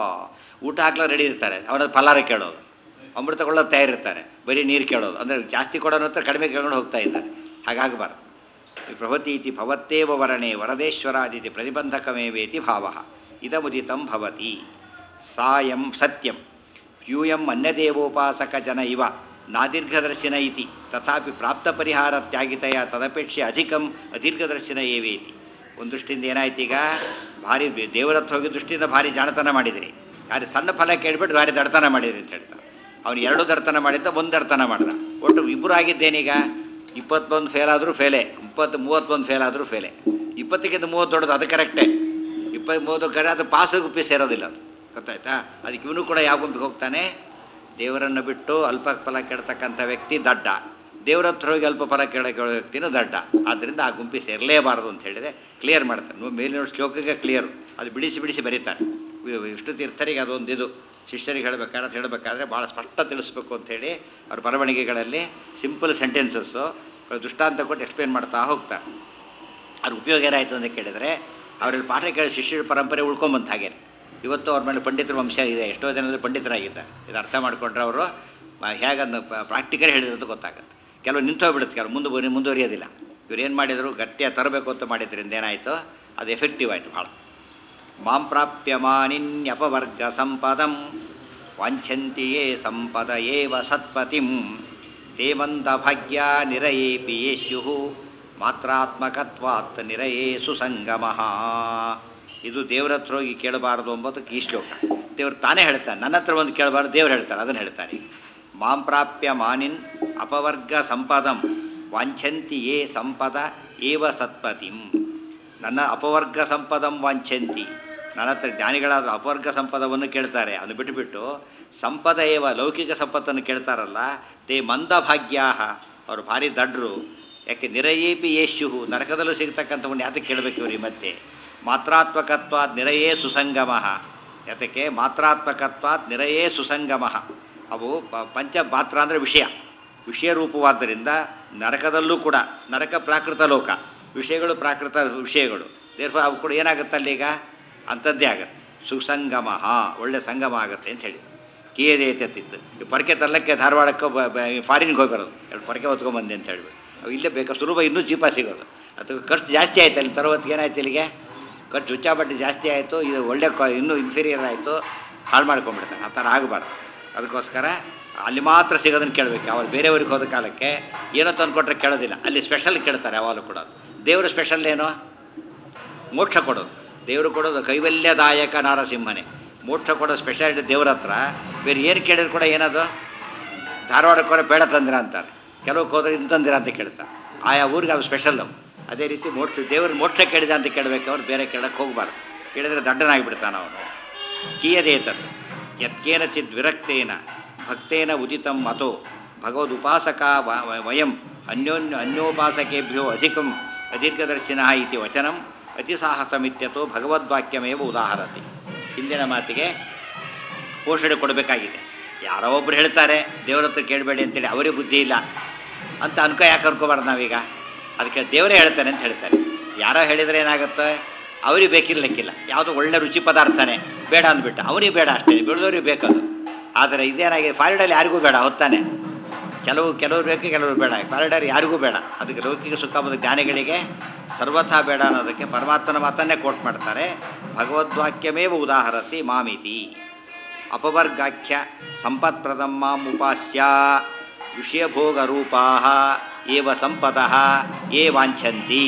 Speaker 1: ಊಟ ಹಾಕ್ಲ ರೆಡಿ ಇರ್ತಾರೆ ಅವನ ಫಲಾರ ಕೇಳೋದು ಅಮೃತ ಕೊಳ್ಳೋದು ತಯಾರಿರ್ತಾರೆ ಬರೀ ನೀರು ಕೇಳೋದು ಅಂದರೆ ಜಾಸ್ತಿ ಕೊಡೋನ ಹತ್ರ ಕಡಿಮೆ ಕೇಳ್ಕೊಂಡು ಹೋಗ್ತಾ ಇದ್ದಾರೆ ಹಾಗಾಗಬಾರ್ದು ಪ್ರಭತಿ ಇತಿ ಭವತ್ತೇವ ವರ್ಣೆ ವರದೇಶ್ವರಾದಿತಿ ಪ್ರತಿಬಂಧಕಮೇವೇತಿ ಭಾವ ಇದಮುದಿತಂ ಭವತಿ ಸಾಯಂ ಸತ್ಯಂ ಯೂಯಂ ಅನ್ಯದೇವೋಪಾಸಕ ಜನ ಇವ ನಾದೀರ್ಘದರ್ಶಿನ ಇತಿ ತಥಾಪಿ ಪ್ರಾಪ್ತ ಪರಿಹಾರ ತ್ಯಾಗಿತೆಯ ತದಪೇಕ್ಷೆ ಅಧಿಕಂ ಅದೀರ್ಘದರ್ಶಿನ ಏವೇತಿ ಒಂದು ದೃಷ್ಟಿಯಿಂದ ಏನಾಯ್ತು ಈಗ ಭಾರಿ ದೇವರ ಹತ್ರ ಹೋಗಿ ದೃಷ್ಟಿಯಿಂದ ಭಾರಿ ಜಾಣತನ ಮಾಡಿದಿರಿ ಯಾರು ಸಣ್ಣ ಫಲ ಕೇಳಿಬಿಟ್ಟು ಭಾರಿ ದಡ್ತನ ಮಾಡಿದ್ರಿ ಅಂತ ಹೇಳ್ತಾರೆ ಅವನು ಎರಡು ದಡ್ತನ ಮಾಡಿದ್ದ ಒಂದು ದಡ್ತನ ಮಾಡ್ದ ಒಟ್ಟು ಇಬ್ಬರು ಆಗಿದ್ದೇನೀಗ ಇಪ್ಪತ್ತೊಂದು ಫೇಲ್ ಆದರೂ ಫೇಲೆ ಇಪ್ಪತ್ತು ಮೂವತ್ತೊಂದು ಫೇಲ್ ಆದರೂ ಫೇಲೆ ಇಪ್ಪತ್ತಕ್ಕಿಂತ ಮೂವತ್ತು ದೊಡ್ಡದು ಅದು ಕರೆಕ್ಟೇ ಇಪ್ಪತ್ತು ಮೂವತ್ತು ಕರೆ ಅದು ಪಾಸ್ ಗುಪ್ಪಿ ಸೇರೋದಿಲ್ಲ ಅದು ಗೊತ್ತಾಯ್ತಾ ಅದಕ್ಕೆ ಇವನು ಕೂಡ ಯಾವ ಗುಂಪಿಗೆ ಹೋಗ್ತಾನೆ ದೇವರನ್ನು ಬಿಟ್ಟು ಅಲ್ಪ ಫಲ ಕೆಡ್ತಕ್ಕಂಥ ವ್ಯಕ್ತಿ ದಡ್ಡ ದೇವರ ಹತ್ರ ಹೋಗಿ ಅಲ್ಪ ಫಲ ಕೇಳ ಕೇಳೋ ವ್ಯಕ್ತಿನೂ ದಡ್ಡ ಆದ್ದರಿಂದ ಆ ಗುಂಪಿ ಸೇರಲೇಬಾರದು ಅಂತ ಹೇಳಿದರೆ ಕ್ಲಿಯರ್ ಮಾಡ್ತಾನೆ ನೀವು ಮೇಲಿನ ಶ್ಲೋಕಕ್ಕೆ ಕ್ಲಿಯರ್ ಅದು ಬಿಡಿಸಿ ಬಿಡಿಸಿ ಬರೀತಾನೆ ವಿ- ವಿಷ್ಣು ತೀರ್ಥರಿಗೆ ಅದೊಂದು ಇದು ಶಿಷ್ಯರಿಗೆ ಹೇಳಬೇಕಾದ್ರೆ ಹೇಳಬೇಕಾದ್ರೆ ಭಾಳ ಸ್ಪಷ್ಟ ತಿಳಿಸ್ಬೇಕು ಅಂಥೇಳಿ ಅವ್ರ ಬರವಣಿಗೆಗಳಲ್ಲಿ ಸಿಂಪಲ್ ಸೆಂಟೆನ್ಸಸ್ಸು ದೃಷ್ಟಾಂತ ಕೊಟ್ಟು ಎಕ್ಸ್ಪ್ಲೇನ್ ಮಾಡ್ತಾ ಹೋಗ್ತಾರೆ ಅದ್ರ ಉಪಯೋಗ ಏನಾಯಿತು ಅಂತ ಕೇಳಿದರೆ ಅವರಲ್ಲಿ ಪಾಠ ಕೇಳಿ ಶಿಷ್ಯರ ಪರಂಪರೆ ಉಳ್ಕೊಂಬಂತ ಹಾಗೆ ಇವತ್ತು ಅವ್ರ ಮೇಲೆ ಪಂಡಿತರ ವಂಶ ಇದೆ ಎಷ್ಟೋ ಜನರು ಪಂಡಿತರಾಗಿದ್ದಾರೆ ಇದು ಅರ್ಥ ಮಾಡಿಕೊಂಡ್ರೆ ಅವರು ಹೇಗನ್ನು ಪ್ರಾಕ್ಟಿಕಲ್ ಹೇಳಿರೋದು ಗೊತ್ತಾಗುತ್ತೆ ಕೆಲವು ನಿಂತೋಗ್ಬಿಡುತ್ತೆ ಕೆಲವು ಮುಂದೆ ಬರೀ ಮುಂದುವರಿಯೋದಿಲ್ಲ ಇವ್ರು ಏನು ಮಾಡಿದರು ಗಟ್ಟಿಯಾಗಿ ತರಬೇಕು ಅಂತ ಮಾಡಿದ್ರಿಂದ ಏನಾಯಿತು ಅದು ಎಫೆಕ್ಟಿವ್ ಆಯಿತು ಭಾಳ ಮಾಂ ಪ್ರಾಪ್ಯ ಮಾನಿನ್ಯಪವರ್ಗ ಸಂಪದಂ ವಾಂಛಂತಿ ಯೇ ಸಂಪದ ಏವ ಸತ್ಪತಿಂ ತೇಮಂತ ಭಾಗ್ಯ ನಿರಯೇಪಿ ಯೇಸ್ಯು ಮಾತ್ರಾತ್ಮಕತ್ವಾತ್ ನಿರಯೇ ಸುಸಂಗಮ ಇದು ದೇವ್ರ ಹತ್ರ ಹೋಗಿ ಕೇಳಬಾರದು ಎಂಬುದಕ್ಕೆ ಈ ಶ್ಲೋಕ ದೇವ್ರು ತಾನೇ ಹೇಳ್ತಾನೆ ನನ್ನ ಹತ್ರ ಒಂದು ಕೇಳಬಾರ್ದು ದೇವ್ರು ಹೇಳ್ತಾರೆ ಅದನ್ನು ಹೇಳ್ತಾರೆ ಮಾಂ ಪ್ರಾಪ್ಯ ಮಾನಿನ್ ಅಪವರ್ಗ ಸಂಪದಂ ವಾಂಛಂತಿ ಯೇ ಸಂಪದ ಏವ ಸತ್ಪತಿಂ ನನ್ನ ಅಪವರ್ಗ ಸಂಪದಂ ವಾಂಛಂತಿ ನನ್ನ ಹತ್ರ ಜ್ಞಾನಿಗಳಾದ ಅಪವರ್ಗ ಸಂಪದವನ್ನು ಕೇಳ್ತಾರೆ ಅದು ಬಿಟ್ಟುಬಿಟ್ಟು ಸಂಪದ ಏವ ಲೌಕಿಕ ಸಂಪತ್ತನ್ನು ಕೇಳ್ತಾರಲ್ಲ ತೇ ಮಂದಭಾಗ್ಯಾ ಅವರು ಭಾರಿ ದಡ್ರು ಯಾಕೆ ನಿರಯೇಪಿ ಯೇಷ್ಯು ನರಕದಲ್ಲೂ ಸಿಗ್ತಕ್ಕಂಥವನ್ನ ಯಾತಕ್ಕೆ ಕೇಳಬೇಕು ಇವ್ರಿಗೆ ಮತ್ತೆ ಮಾತ್ರಾತ್ಮಕತ್ವಾದ್ ನಿರಯೇ ಸುಸಂಗಮ ಯಾತಕ್ಕೆ ಮಾತ್ರಾತ್ಮಕತ್ವಾದ್ ನಿರಯೇ ಸುಸಂಗಮ ಅವು ಪ- ಪಂಚ ಮಾತ್ರ ಅಂದರೆ ವಿಷಯ ವಿಷಯ ರೂಪವಾದ್ದರಿಂದ ನರಕದಲ್ಲೂ ಕೂಡ ನರಕ ಪ್ರಾಕೃತ ಲೋಕ ವಿಷಯಗಳು ಪ್ರಾಕೃತ ವಿಷಯಗಳು ದೇರ್ಫ ಅವು ಕೂಡ ಏನಾಗುತ್ತೆ ಅಲ್ಲಿ ಈಗ ಅಂಥದ್ದೇ ಆಗುತ್ತೆ ಸುಸಂಗಮ ಒಳ್ಳೆ ಸಂಗಮ ಆಗುತ್ತೆ ಅಂತ ಹೇಳಿ ಕೀಯದೆ ಎತ್ತಿತ್ತು ಈ ಪೊರಕೆ ತರಲಿಕ್ಕೆ ಧಾರವಾಡಕ್ಕೆ ಫಾರಿನ್ಗೆ ಹೋಗಿ ಬರೋದು ಎರಡು ಪೊರಕೆ ಹೊತ್ಕೊಂಬಂದೆ ಅಂತ ಹೇಳ್ಬಿಟ್ಟು ಅವು ಇಲ್ಲೇ ಬೇಕಾ ಸುಲಭ ಇನ್ನೂ ಚೀಪ ಸಿಗೋದು ಅದು ಖರ್ಚು ಜಾಸ್ತಿ ಆಯ್ತು ಅಲ್ಲಿ ತರೋವತ್ತಿಗೆ ಏನಾಯ್ತು ಇಲ್ಲಿಗೆ ಖರ್ಚು ಹುಚ್ಚಾಬಟ್ಟಿ ಜಾಸ್ತಿ ಆಯಿತು ಇದು ಒಳ್ಳೆ ಕ್ವಾ- ಇನ್ನೂ ಇನ್ಫೀರಿಯರ್ ಆಯಿತು ಹಾಳು ಮಾಡ್ಕೊಂಡ್ಬಿಡ್ತಾನೆ ಆ ಥರ ಆಗಬಾರ್ದು ಅದಕ್ಕೋಸ್ಕರ ಅಲ್ಲಿ ಮಾತ್ರ ಸಿಗೋದನ್ನು ಕೇಳಬೇಕು ಯಾವಾಗ ಬೇರೆಯವ್ರಿಗೆ ಹೋದ ಕಾಲಕ್ಕೆ ಏನೋ ತಂದು ಕೊಟ್ಟರೆ ಕೇಳೋದಿಲ್ಲ ಅಲ್ಲಿ ಸ್ಪೆಷಲ್ ಕೇಳ್ತಾರೆ ಯಾವಾಗಲೂ ಕೂಡ ದೇವರು ಸ್ಪೆಷಲ್ ಏನು ಮೋಕ್ಷ ಕೊಡೋದು ದೇವರು ಕೊಡೋದು ಕೈವಲ್ಯದಾಯಕ ನಾರಸಿಂಹನೇ ಮೋಕ್ಷ ಕೊಡೋ ಸ್ಪೆಷಾಲಿಟಿ ದೇವ್ರ ಹತ್ರ ಬೇರೆ ಏನು ಕೇಳಿದ್ರು ಕೂಡ ಏನದು ಧಾರವಾಡಕ್ಕೆ ಹೋದ್ರೆ ಬೇಡ ತಂದಿರ ಅಂತಾರೆ ಕೆಲವಕ್ಕೆ ಹೋದ್ರೆ ಇದು ತಂದಿರ ಅಂತ ಕೇಳ್ತಾರೆ ಆಯಾ ಊರಿಗೆ ಅದು ಸ್ಪೆಷಲ್ಲು ಅದೇ ರೀತಿ ಮೋಕ್ಷ ದೇವರು ಮೋಕ್ಷ ಕೇಳಿದ ಅಂತ ಕೇಳಬೇಕು ಅವ್ರು ಬೇರೆ ಕೇಳಕ್ಕೆ ಹೋಗಬಾರ್ದು ಕೇಳಿದ್ರೆ ದಡ್ಡನಾಗಿಬಿಡ್ತಾನೆ ಅವನು ಕೀಯದೇ ತತ್ ಯತ್ಕೇನ ಚಿದ್ ವಿರಕ್ತೇನ ಭಕ್ತೇನ ಉದಿತಂ ಮತೋ ಭಗವದುಪಾಸಕ ವ- ವ- ವಯಂ ಅನ್ಯೋನ್ಯ ಅನ್ಯೋಪಾಸಕೇಭ್ಯೋ ಅಧಿಕಂ ಅಧಿಕದರ್ಶಿನಃ ಇತಿ ವಚನಂ ಅತಿಸಾಹಸಮಿತ್ಯತೋ ಭಗವದ್ವಾಕ್ಯಮೇವ ಉದಾಹರತಿ ಹಿಂದಿನ ಮಾತಿಗೆ ಪೋಷಣೆ ಕೊಡಬೇಕಾಗಿದೆ ಯಾರೋ ಒಬ್ರು ಹೇಳ್ತಾರೆ ದೇವ್ರ ಹತ್ರ ಕೇಳಬೇಡಿ ಅಂತೇಳಿ ಅವರಿಗೆ ಬುದ್ಧಿ ಇಲ್ಲ ಅಂತ ಅನ್ಕೋ ಯಾಕೆ ಅನ್ಕೋಬಾರ್ದು ನಾವೀಗ ಅದಕ್ಕೆ ದೇವರೇ ಹೇಳ್ತಾನೆ ಅಂತ ಹೇಳ್ತಾರೆ ಯಾರೋ ಹೇಳಿದರೆ ಏನಾಗುತ್ತೆ ಅವ್ರಿಗೆ ಬೇಕಿರ್ಲಿಕ್ಕಿಲ್ಲ ಯಾವುದೋ ಒಳ್ಳೆ ರುಚಿ ಪದಾರ್ಥನೇ ಬೇಡ ಅಂದ್ಬಿಟ್ಟ ಅವನಿಗೆ ಬೇಡ ಅಷ್ಟೇ ಬೆಳೆದವ್ರಿಗೆ ಬೇಕದು ಆದರೆ ಇದೇನಾಗಿದೆ ಫಾರಿಡಲ್ಲಿ ಯಾರಿಗೂ ಬೇಡ ಹೊತ್ತಾನೆ ಕೆಲವು ಕೆಲವರು ಬೇಕು ಕೆಲವರು ಬೇಡ ಫಾರಿಡರ್ ಯಾರಿಗೂ ಬೇಡ ಅದಕ್ಕೆ ಲೌಕಿಕ ಸುಖ ಮತ್ತು ಜ್ಞಾನಿಗಳಿಗೆ ಸರ್ವಥಾ ಬೇಡ ಅನ್ನೋದಕ್ಕೆ ಪರಮಾತ್ಮನ ಮಾತನ್ನೇ ಕೋಟ್ ಮಾಡ್ತಾರೆ ಭಗವದ್ವಾಕ್ಯಮೇವ ಉದಾಹರತಿ ಮಾಮಿತಿ ಅಪವರ್ಗಾಖ್ಯ ಸಂಪತ್ಪ್ರದಂ ಮಾಂ ಉಪಾಸ್ಯ ವಿಷಯಭೋಗರೂಪಾ ಏವ ಸಂಪದಃ ಯೇ ವಾಂಛಂತಿ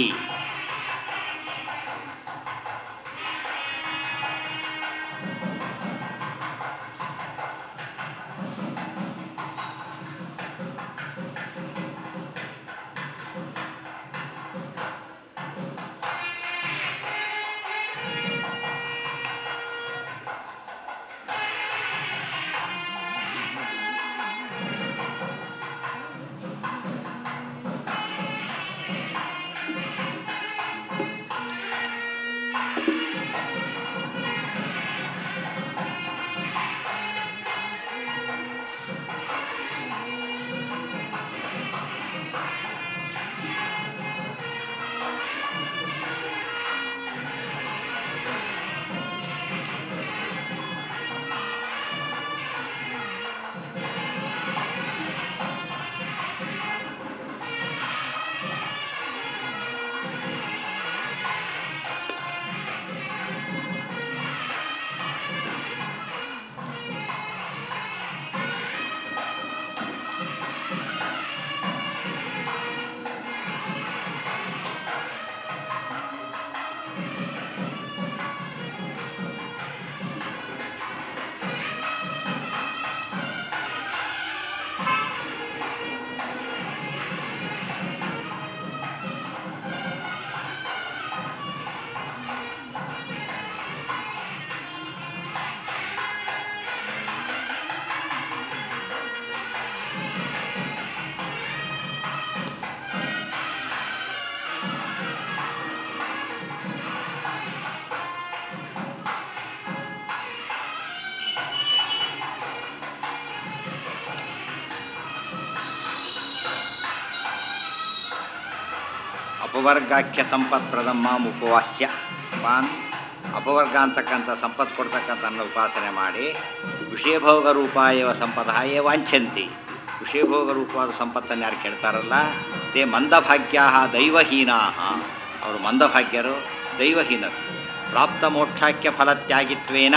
Speaker 1: ಅಪವರ್ಗಾಖ್ಯ ಸಂಪತ್ಪ್ರದಂ ಮಾಂ ಉಪವಾಸ್ಯ ಮಾನ್ ಅಪವರ್ಗ ಅಂತಕ್ಕಂಥ ಸಂಪತ್ತು ಕೊಡ್ತಕ್ಕಂಥ ಅನ್ನ ಉಪಾಸನೆ ಮಾಡಿ ವಿಷಯಭೋಗ ರೂಪಾಯವ ಸಂಪದ ಏ ವಾಂಛಂತಿ ವಿಷಯಭೋಗ ರೂಪವಾದ ಸಂಪತ್ತನ್ನು ಯಾರು ಕೇಳ್ತಾರಲ್ಲ ತೇ ಮಂದಭಾಗ್ಯಾ ದೈವಹೀನಾ ಅವರು ಮಂದಭಾಗ್ಯರು ದೈವಹೀನರು ಪ್ರಾಪ್ತ ಮೋಕ್ಷಾಖ್ಯ ಫಲತ್ಯಾಗಿತ್ವೇನ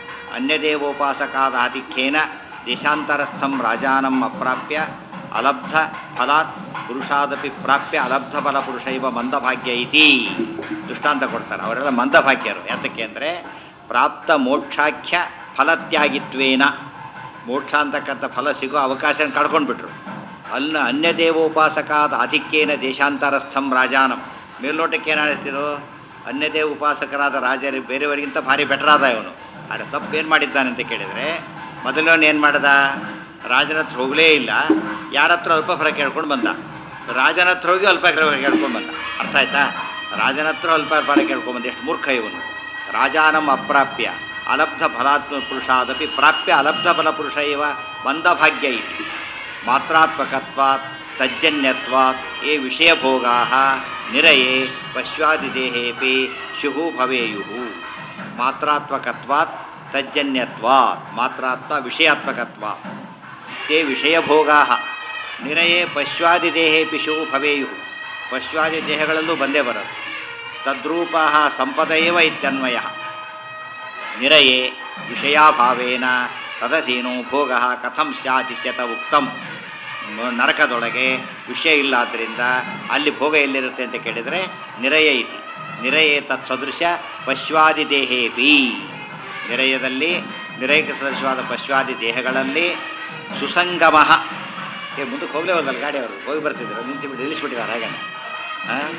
Speaker 1: ಅನ್ಯದೇವೋಪಾಸಕಾದ ಆಧಿಕ್ಯೇನ ದೇಶಾಂತರಸ್ಥಂ ರಾಜಾನಂ ಅಪ್ರಾಪ್ಯ ಅಲಬ್ಧ ಫಲಾತ್ ಪುರುಷಾದಪಿ ಪ್ರಾಪ್ಯ ಅಲಬ್ಧ ಫಲ ಪುರುಷ ಇವ ಮಂದಭಾಗ್ಯ ಇತಿ ದೃಷ್ಟಾಂತ ಕೊಡ್ತಾರೆ ಅವರೆಲ್ಲ ಮಂದಭಾಗ್ಯರು ಯಾತಕ್ಕೆ ಅಂದರೆ ಪ್ರಾಪ್ತ ಮೋಕ್ಷಾಖ್ಯ ಫಲತ್ಯಾಗಿತ್ವೇನ ಮೋಕ್ಷ ಅಂತಕ್ಕಂಥ ಫಲ ಸಿಗೋ ಅವಕಾಶ ಕಳ್ಕೊಂಡ್ಬಿಟ್ರು ಅಲ್ಲ ಅನ್ಯದೇವೋಪಾಸಕಾದ ಆಧಿಕ್ಯೇನ ದೇಶಾಂತರಸ್ಥಂ ರಾಜಾನಂ ಮೇಲ್ನೋಟಕ್ಕೆ ಏನು ಅನಿಸ್ತಿದ್ರು ಅನ್ಯದೇವ ಉಪಾಸಕರಾದ ರಾಜರು ಬೇರೆಯವರಿಗಿಂತ ಭಾರಿ ಬೆಟರಾದ ಇವನು ಆದರೆ ತಪ್ಪು ಏನು ಮಾಡಿದ್ದಾನೆ ಅಂತ ಕೇಳಿದರೆ ಮೊದಲವನು ಏನು ಮಾಡ್ದ ರಾಜನ ಹತ್ರ ಹೋಗಲೇ ಇಲ್ಲ ಯಾರ ಹತ್ರ ಅಲ್ಪ ಫಲ ಕೇಳ್ಕೊಂಡು ಬಂದ ರಾಜನ ಹತ್ರ ಹೋಗಿ ಅಲ್ಪ ಫಲ ಕೇಳ್ಕೊಂಡು ಬಂದ ಅರ್ಥ ಆಯ್ತಾ ರಾಜನ ಹತ್ರ ಅಲ್ಪ ಫಲ ಕೇಳ್ಕೊಂಬಂದು ಎಷ್ಟು ಮೂರ್ಖ ಇವನು ರಾಜಾನಂ ಅಪ್ರಾಪ್ಯ ಅಲಬ್ಧ ಫಲಾತ್ಮ ಪುರುಷಾದಪಿ ಪ್ರಾಪ್ಯ ಅಲಬ್ಧ ಫಲ ಪುರುಷ ಇವ ಮಂದಭಾಗ್ಯ ಇತಿ ಮಾತ್ರಾತ್ಮಕತ್ವಾತ್ ತಜ್ಜನ್ಯತ್ವಾತ್ ಯೇ ವಿಷಯಭೋಗಾ ನಿರಯೇ ಪಶ್ವಾದಿದೇಹೇಪಿ ಶುಹು ಭವೇಯು ಮಾತ್ರಾತ್ಮಕತ್ವಾತ್ ತಜ್ಜನ್ಯತ್ವಾತ್ ಮಾತ್ರಾತ್ಮ ವಿಷಯಾತ್ಮಕತ್ವಾತ್ ತೇ ವಿಷಯಭೋಗಾ ನಿರಯೇ ಪಶ್ವಾದಿದೇಹೇ ಪಿಶುವು ಭವೇಯು ಪಶ್ವಾದಿ ದೇಹಗಳಲ್ಲೂ ಬಂದೇ ಬರೋದು ತದ್ರೂಪ ಸಂಪದ ಏವ ಇತ್ಯನ್ವಯ ನಿರಯೇ ವಿಷಯಾಭಾವೇನ ತದಧೀನೋ ಭೋಗ ಕಥಂ ಸ್ಯಾತ್ ಇತ್ಯತ ಉಕ್ತಂ ಮ- ನರಕದೊಳಗೆ ವಿಷಯ ಇಲ್ಲ ಆದ್ದರಿಂದ ಅಲ್ಲಿ ಭೋಗ ಎಲ್ಲಿರುತ್ತೆ ಅಂತ ಕೇಳಿದರೆ ನಿರಯ ಇತಿ ನಿರಯೇ ತತ್ ಸದೃಶ ಪಶ್ವಾದಿ ದೇಹೇಪಿ ನಿರಯದಲ್ಲಿ ನಿರಯಕ್ಕೆ ಸದೃಶವಾದ ಪಶ್ವಾದಿ ದೇಹಗಳಲ್ಲಿ ಸುಸಂಗಮ ಏ ಮುಂದಕ್ಕೆ ಹೋಗಲೇ ಹೋದಲ್ಲ ಗಾಡಿ ಅವರು ಹೋಗಿ ಬರ್ತಿದ್ರು ನಿಂತು ಬಿಟ್ಟು ನಿಲ್ಲಿಸ್ಬಿಟ್ಟಿದ್ದಾರೆ ಹಾಗೆ ಹಾಂ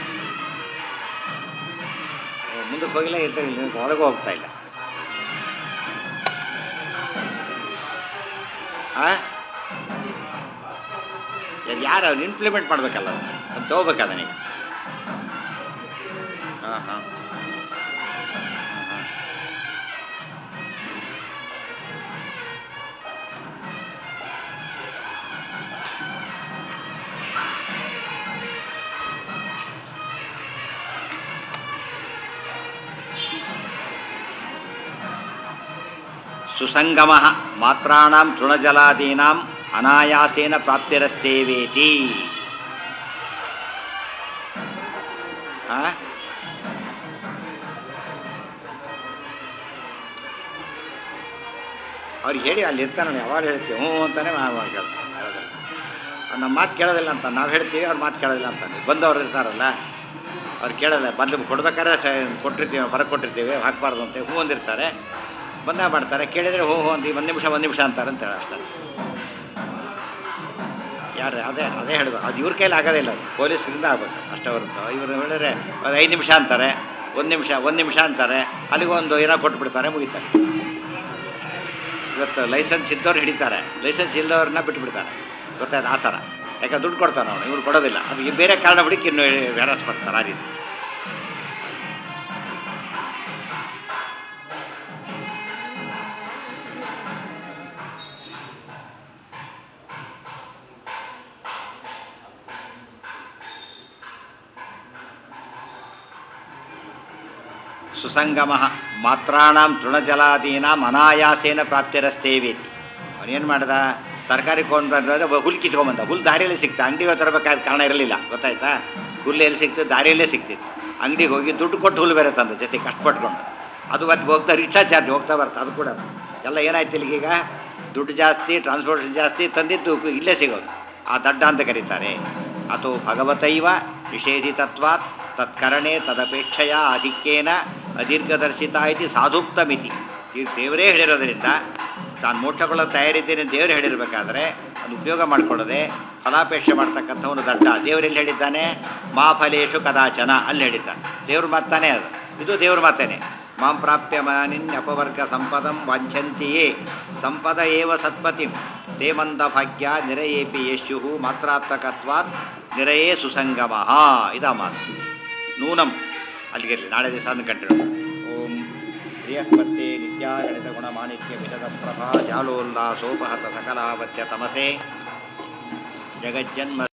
Speaker 1: ಮುಂದಕ್ಕೆ ಹೋಗಿಲ್ಲ ಇರ್ತಾ ಇಲ್ಲ ಒಳಗೂ ಹೋಗ್ತಾ ಇಲ್ಲ ಆ ಅದು ಯಾರು ಅವ್ನು ಇಂಪ್ಲಿಮೆಂಟ್ ಮಾಡಬೇಕಲ್ಲ ಅದು ತಗೋಬೇಕಲ್ಲ ನೀವು ಹಾಂ ಹಾಂ ಸುಸಂಗಮ ಮಾತ್ರಾಣಂ ತೃಣಜಲಾದೀನಾಂ ಅನಾಯಾಸೇನ ಪ್ರಾಪ್ತಿರಸ್ತೇವೇತಿ ಆ? ಅವ್ರಿಗೆ ಹೇಳಿ ಅಲ್ಲಿ ಇರ್ತಾನಲ್ಲ ಯಾವಾಗ ಹೇಳ್ತೀವಿ ಹ್ಞೂ ಅಂತಾನೆ ನಾವು ಕೇಳ್ತೀವಿ ನಮ್ಮ ಮಾತು ಕೇಳೋದಿಲ್ಲ ಅಂತ ನಾವು ಹೇಳ್ತೀವಿ ಅವ್ರ ಮಾತು ಕೇಳೋದಿಲ್ಲ ಅಂತ ಬಂದವ್ರು ಇರ್ತಾರಲ್ಲ ಅವ್ರು ಕೇಳಲ್ಲ ಬಂದು ಕೊಡ್ಬೇಕಾದ್ರೆ ಸ ಕೊಟ್ಟಿರ್ತೀವಿ ಬರಕ್ಕೆ ಕೊಟ್ಟಿರ್ತೀವಿ ಹಾಕ್ಬಾರ್ದು ಅಂತ ಹ್ಞೂ ಅಂದಿರ್ತಾರೆ ಬಂದಾಗ ಮಾಡ್ತಾರೆ ಕೇಳಿದರೆ ಹೋ ಹೋ ಅಂತ ಒಂದು ನಿಮಿಷ ಒಂದು ನಿಮಿಷ ಅಂತಾರೆ ಅಂತ ಹೇಳಿ ಅಷ್ಟೇ ಯಾರು ಅದೇ ಅದೇ ಹೇಳ್ಬೇಕು ಅದು ಇವ್ರ ಕೈಲಿ ಆಗೋದಿಲ್ಲ ಅದು ಪೊಲೀಸರಿಂದ ಆಗ್ಬೇಕು ಅಷ್ಟೇ ಹೊರತು ಇವರು ಹೇಳಿದ್ರೆ ಒಂದು ಐದು ನಿಮಿಷ ಅಂತಾರೆ ಒಂದು ನಿಮಿಷ ಒಂದು ನಿಮಿಷ ಅಂತಾರೆ ಅಲ್ಲಿಗೆ ಒಂದು ಏನೋ ಕೊಟ್ಬಿಡ್ತಾರೆ ಮುಗಿತಾರೆ ಇವತ್ತು ಲೈಸೆನ್ಸ್ ಇದ್ದವ್ರು ಹಿಡಿತಾರೆ ಲೈಸೆನ್ಸ್ ಇಲ್ಲದವ್ರನ್ನ ಬಿಟ್ಬಿಡ್ತಾರೆ ಗೊತ್ತಾಯ್ತು ಆ ಥರ ಯಾಕೆ ದುಡ್ಡು ಕೊಡ್ತಾನೆ ಅವನು ಇವ್ರು ಕೊಡೋದಿಲ್ಲ ಅದು ಈ ಬೇರೆ ಕಾರಣ ಹುಡುಕಿ ಇನ್ನು ವ್ಯಾರಸ್ ಮಾಡ್ತಾರೆ ಆ ರೀತಿ ಸುಸಂಗಮ ಮಾತ್ರಾಣಂ ತೃಣಜಲಾದೀನಾಂ ಅನಾಯಾಸೇನ ಪ್ರಾಪ್ತಿರಸ್ತೇವೇತಿ ಅವನೇನು ಮಾಡ್ದ ತರಕಾರಿ ಕೊಂಡ್ಬಂದ್ರೆ ಹುಲ್ ಕಿತ್ಕೊಂಬಂದ ಹುಲ್ ದಾರಿಯಲ್ಲಿ ಸಿಕ್ತಾ ಅಂಗಡಿಗೆ ತರಬೇಕಾದ ಕಾರಣ ಇರಲಿಲ್ಲ ಗೊತ್ತಾಯ್ತಾ ಹುಲ್ಲು ಎಲ್ಲಿ ಸಿಕ್ತು ದಾರಿಯಲ್ಲೇ ಸಿಕ್ತಿತ್ತು ಅಂಗಡಿಗೆ ಹೋಗಿ ದುಡ್ಡು ಕೊಟ್ಟು ಹುಲ್ಲು ಬೇರೆ ತಂದ ಜೊತೆ ಕಷ್ಟಪಟ್ಕೊಂಡು ಅದು ಮತ್ತೆ ಹೋಗ್ತಾ ರಿಕ್ಷಾ ಚಾರ್ಜ್ ಹೋಗ್ತಾ ಬರ್ತಾ ಅದು ಕೂಡ ಎಲ್ಲ ಏನಾಯ್ತು ಇಲ್ಲಿಗೀಗ ದುಡ್ಡು ಜಾಸ್ತಿ ಟ್ರಾನ್ಸ್ಪೋರ್ಟೇಷನ್ ಜಾಸ್ತಿ ತಂದಿದ್ದು ಇಲ್ಲೇ ಸಿಗೋದು ಆ ದಡ್ಡ ಅಂತ ಕರೀತಾರೆ ಅಥೋ ಭಗವತೈವ ನಿಷೇಧಿತತ್ವಾತ್ ತತ್ಕರಣೆ ತದಪೇಕ್ಷೆಯ ಆಧಿಕ್ಯೇನ ಅದೀರ್ಘದರ್ಶಿತ ಇತಿ ಸಾಧುಕ್ತಮಿತಿ ಈ ದೇವರೇ ಹೇಳಿರೋದ್ರಿಂದ ತಾನು ಮೋಕ್ಷಗಳ ತಯಾರಿದ್ದೇನೆ ದೇವರು ಹೇಳಿರ್ಬೇಕಾದ್ರೆ ಅದು ಉಪಯೋಗ ಮಾಡಿಕೊಳ್ಳದೆ ಫಲಾಪೇಕ್ಷೆ ಮಾಡ್ತಕ್ಕಂಥವನು ದಡ್ಡ ದೇವರೆಲ್ಲಿ ಹೇಳಿದ್ದಾನೆ ಮಾ ಫಲೇಶು ಕದಾಚನ ಅಲ್ಲಿ ಹೇಳಿದ್ದಾನೆ ದೇವ್ರ ಮಾತಾನೆ ಅದು ಇದು ದೇವ್ರ ಮಾತೇನೆ ಮಾಂ ಪ್ರಾಪ್ಯ ಮಾನಿನ್ಯಪವರ್ಗ ಸಂಪದಂ ವಾಂಛಂತಿಯೇ ಸಂಪದ ಏವ ಸತ್ಪತಿಂ ತೇ ಮಂದ ಭಾಗ್ಯ ನಿರಯೇಪಿ ಯೇಷ್ಯು ಮಾತ್ರಾತ್ಮಕತ್ವಾತ್ ನಿರಯೇ ಸುಸಂಗಮ ಇದ ಮಾತು ನೂನಂ ಅಲ್ಲಿಗೆ ನಾಳೆ ದಿವಸ ಅಂದು ಕಂಟಿನ್ಯೂ ಓಂ ಪ್ರಿಯಪತ್ತೆ ನಿತ್ಯಾಗಣಿತ ಗುಣಮಾಣಿಕ್ಯ ವಿಶದ ಪ್ರಭಾ ಜಾಲೋಲ್ಲಾಸೋಪಹತ ಸಕಲಾವತ್ಯ ತಮಸೆ ಜಗಜ್ಜನ್ಮ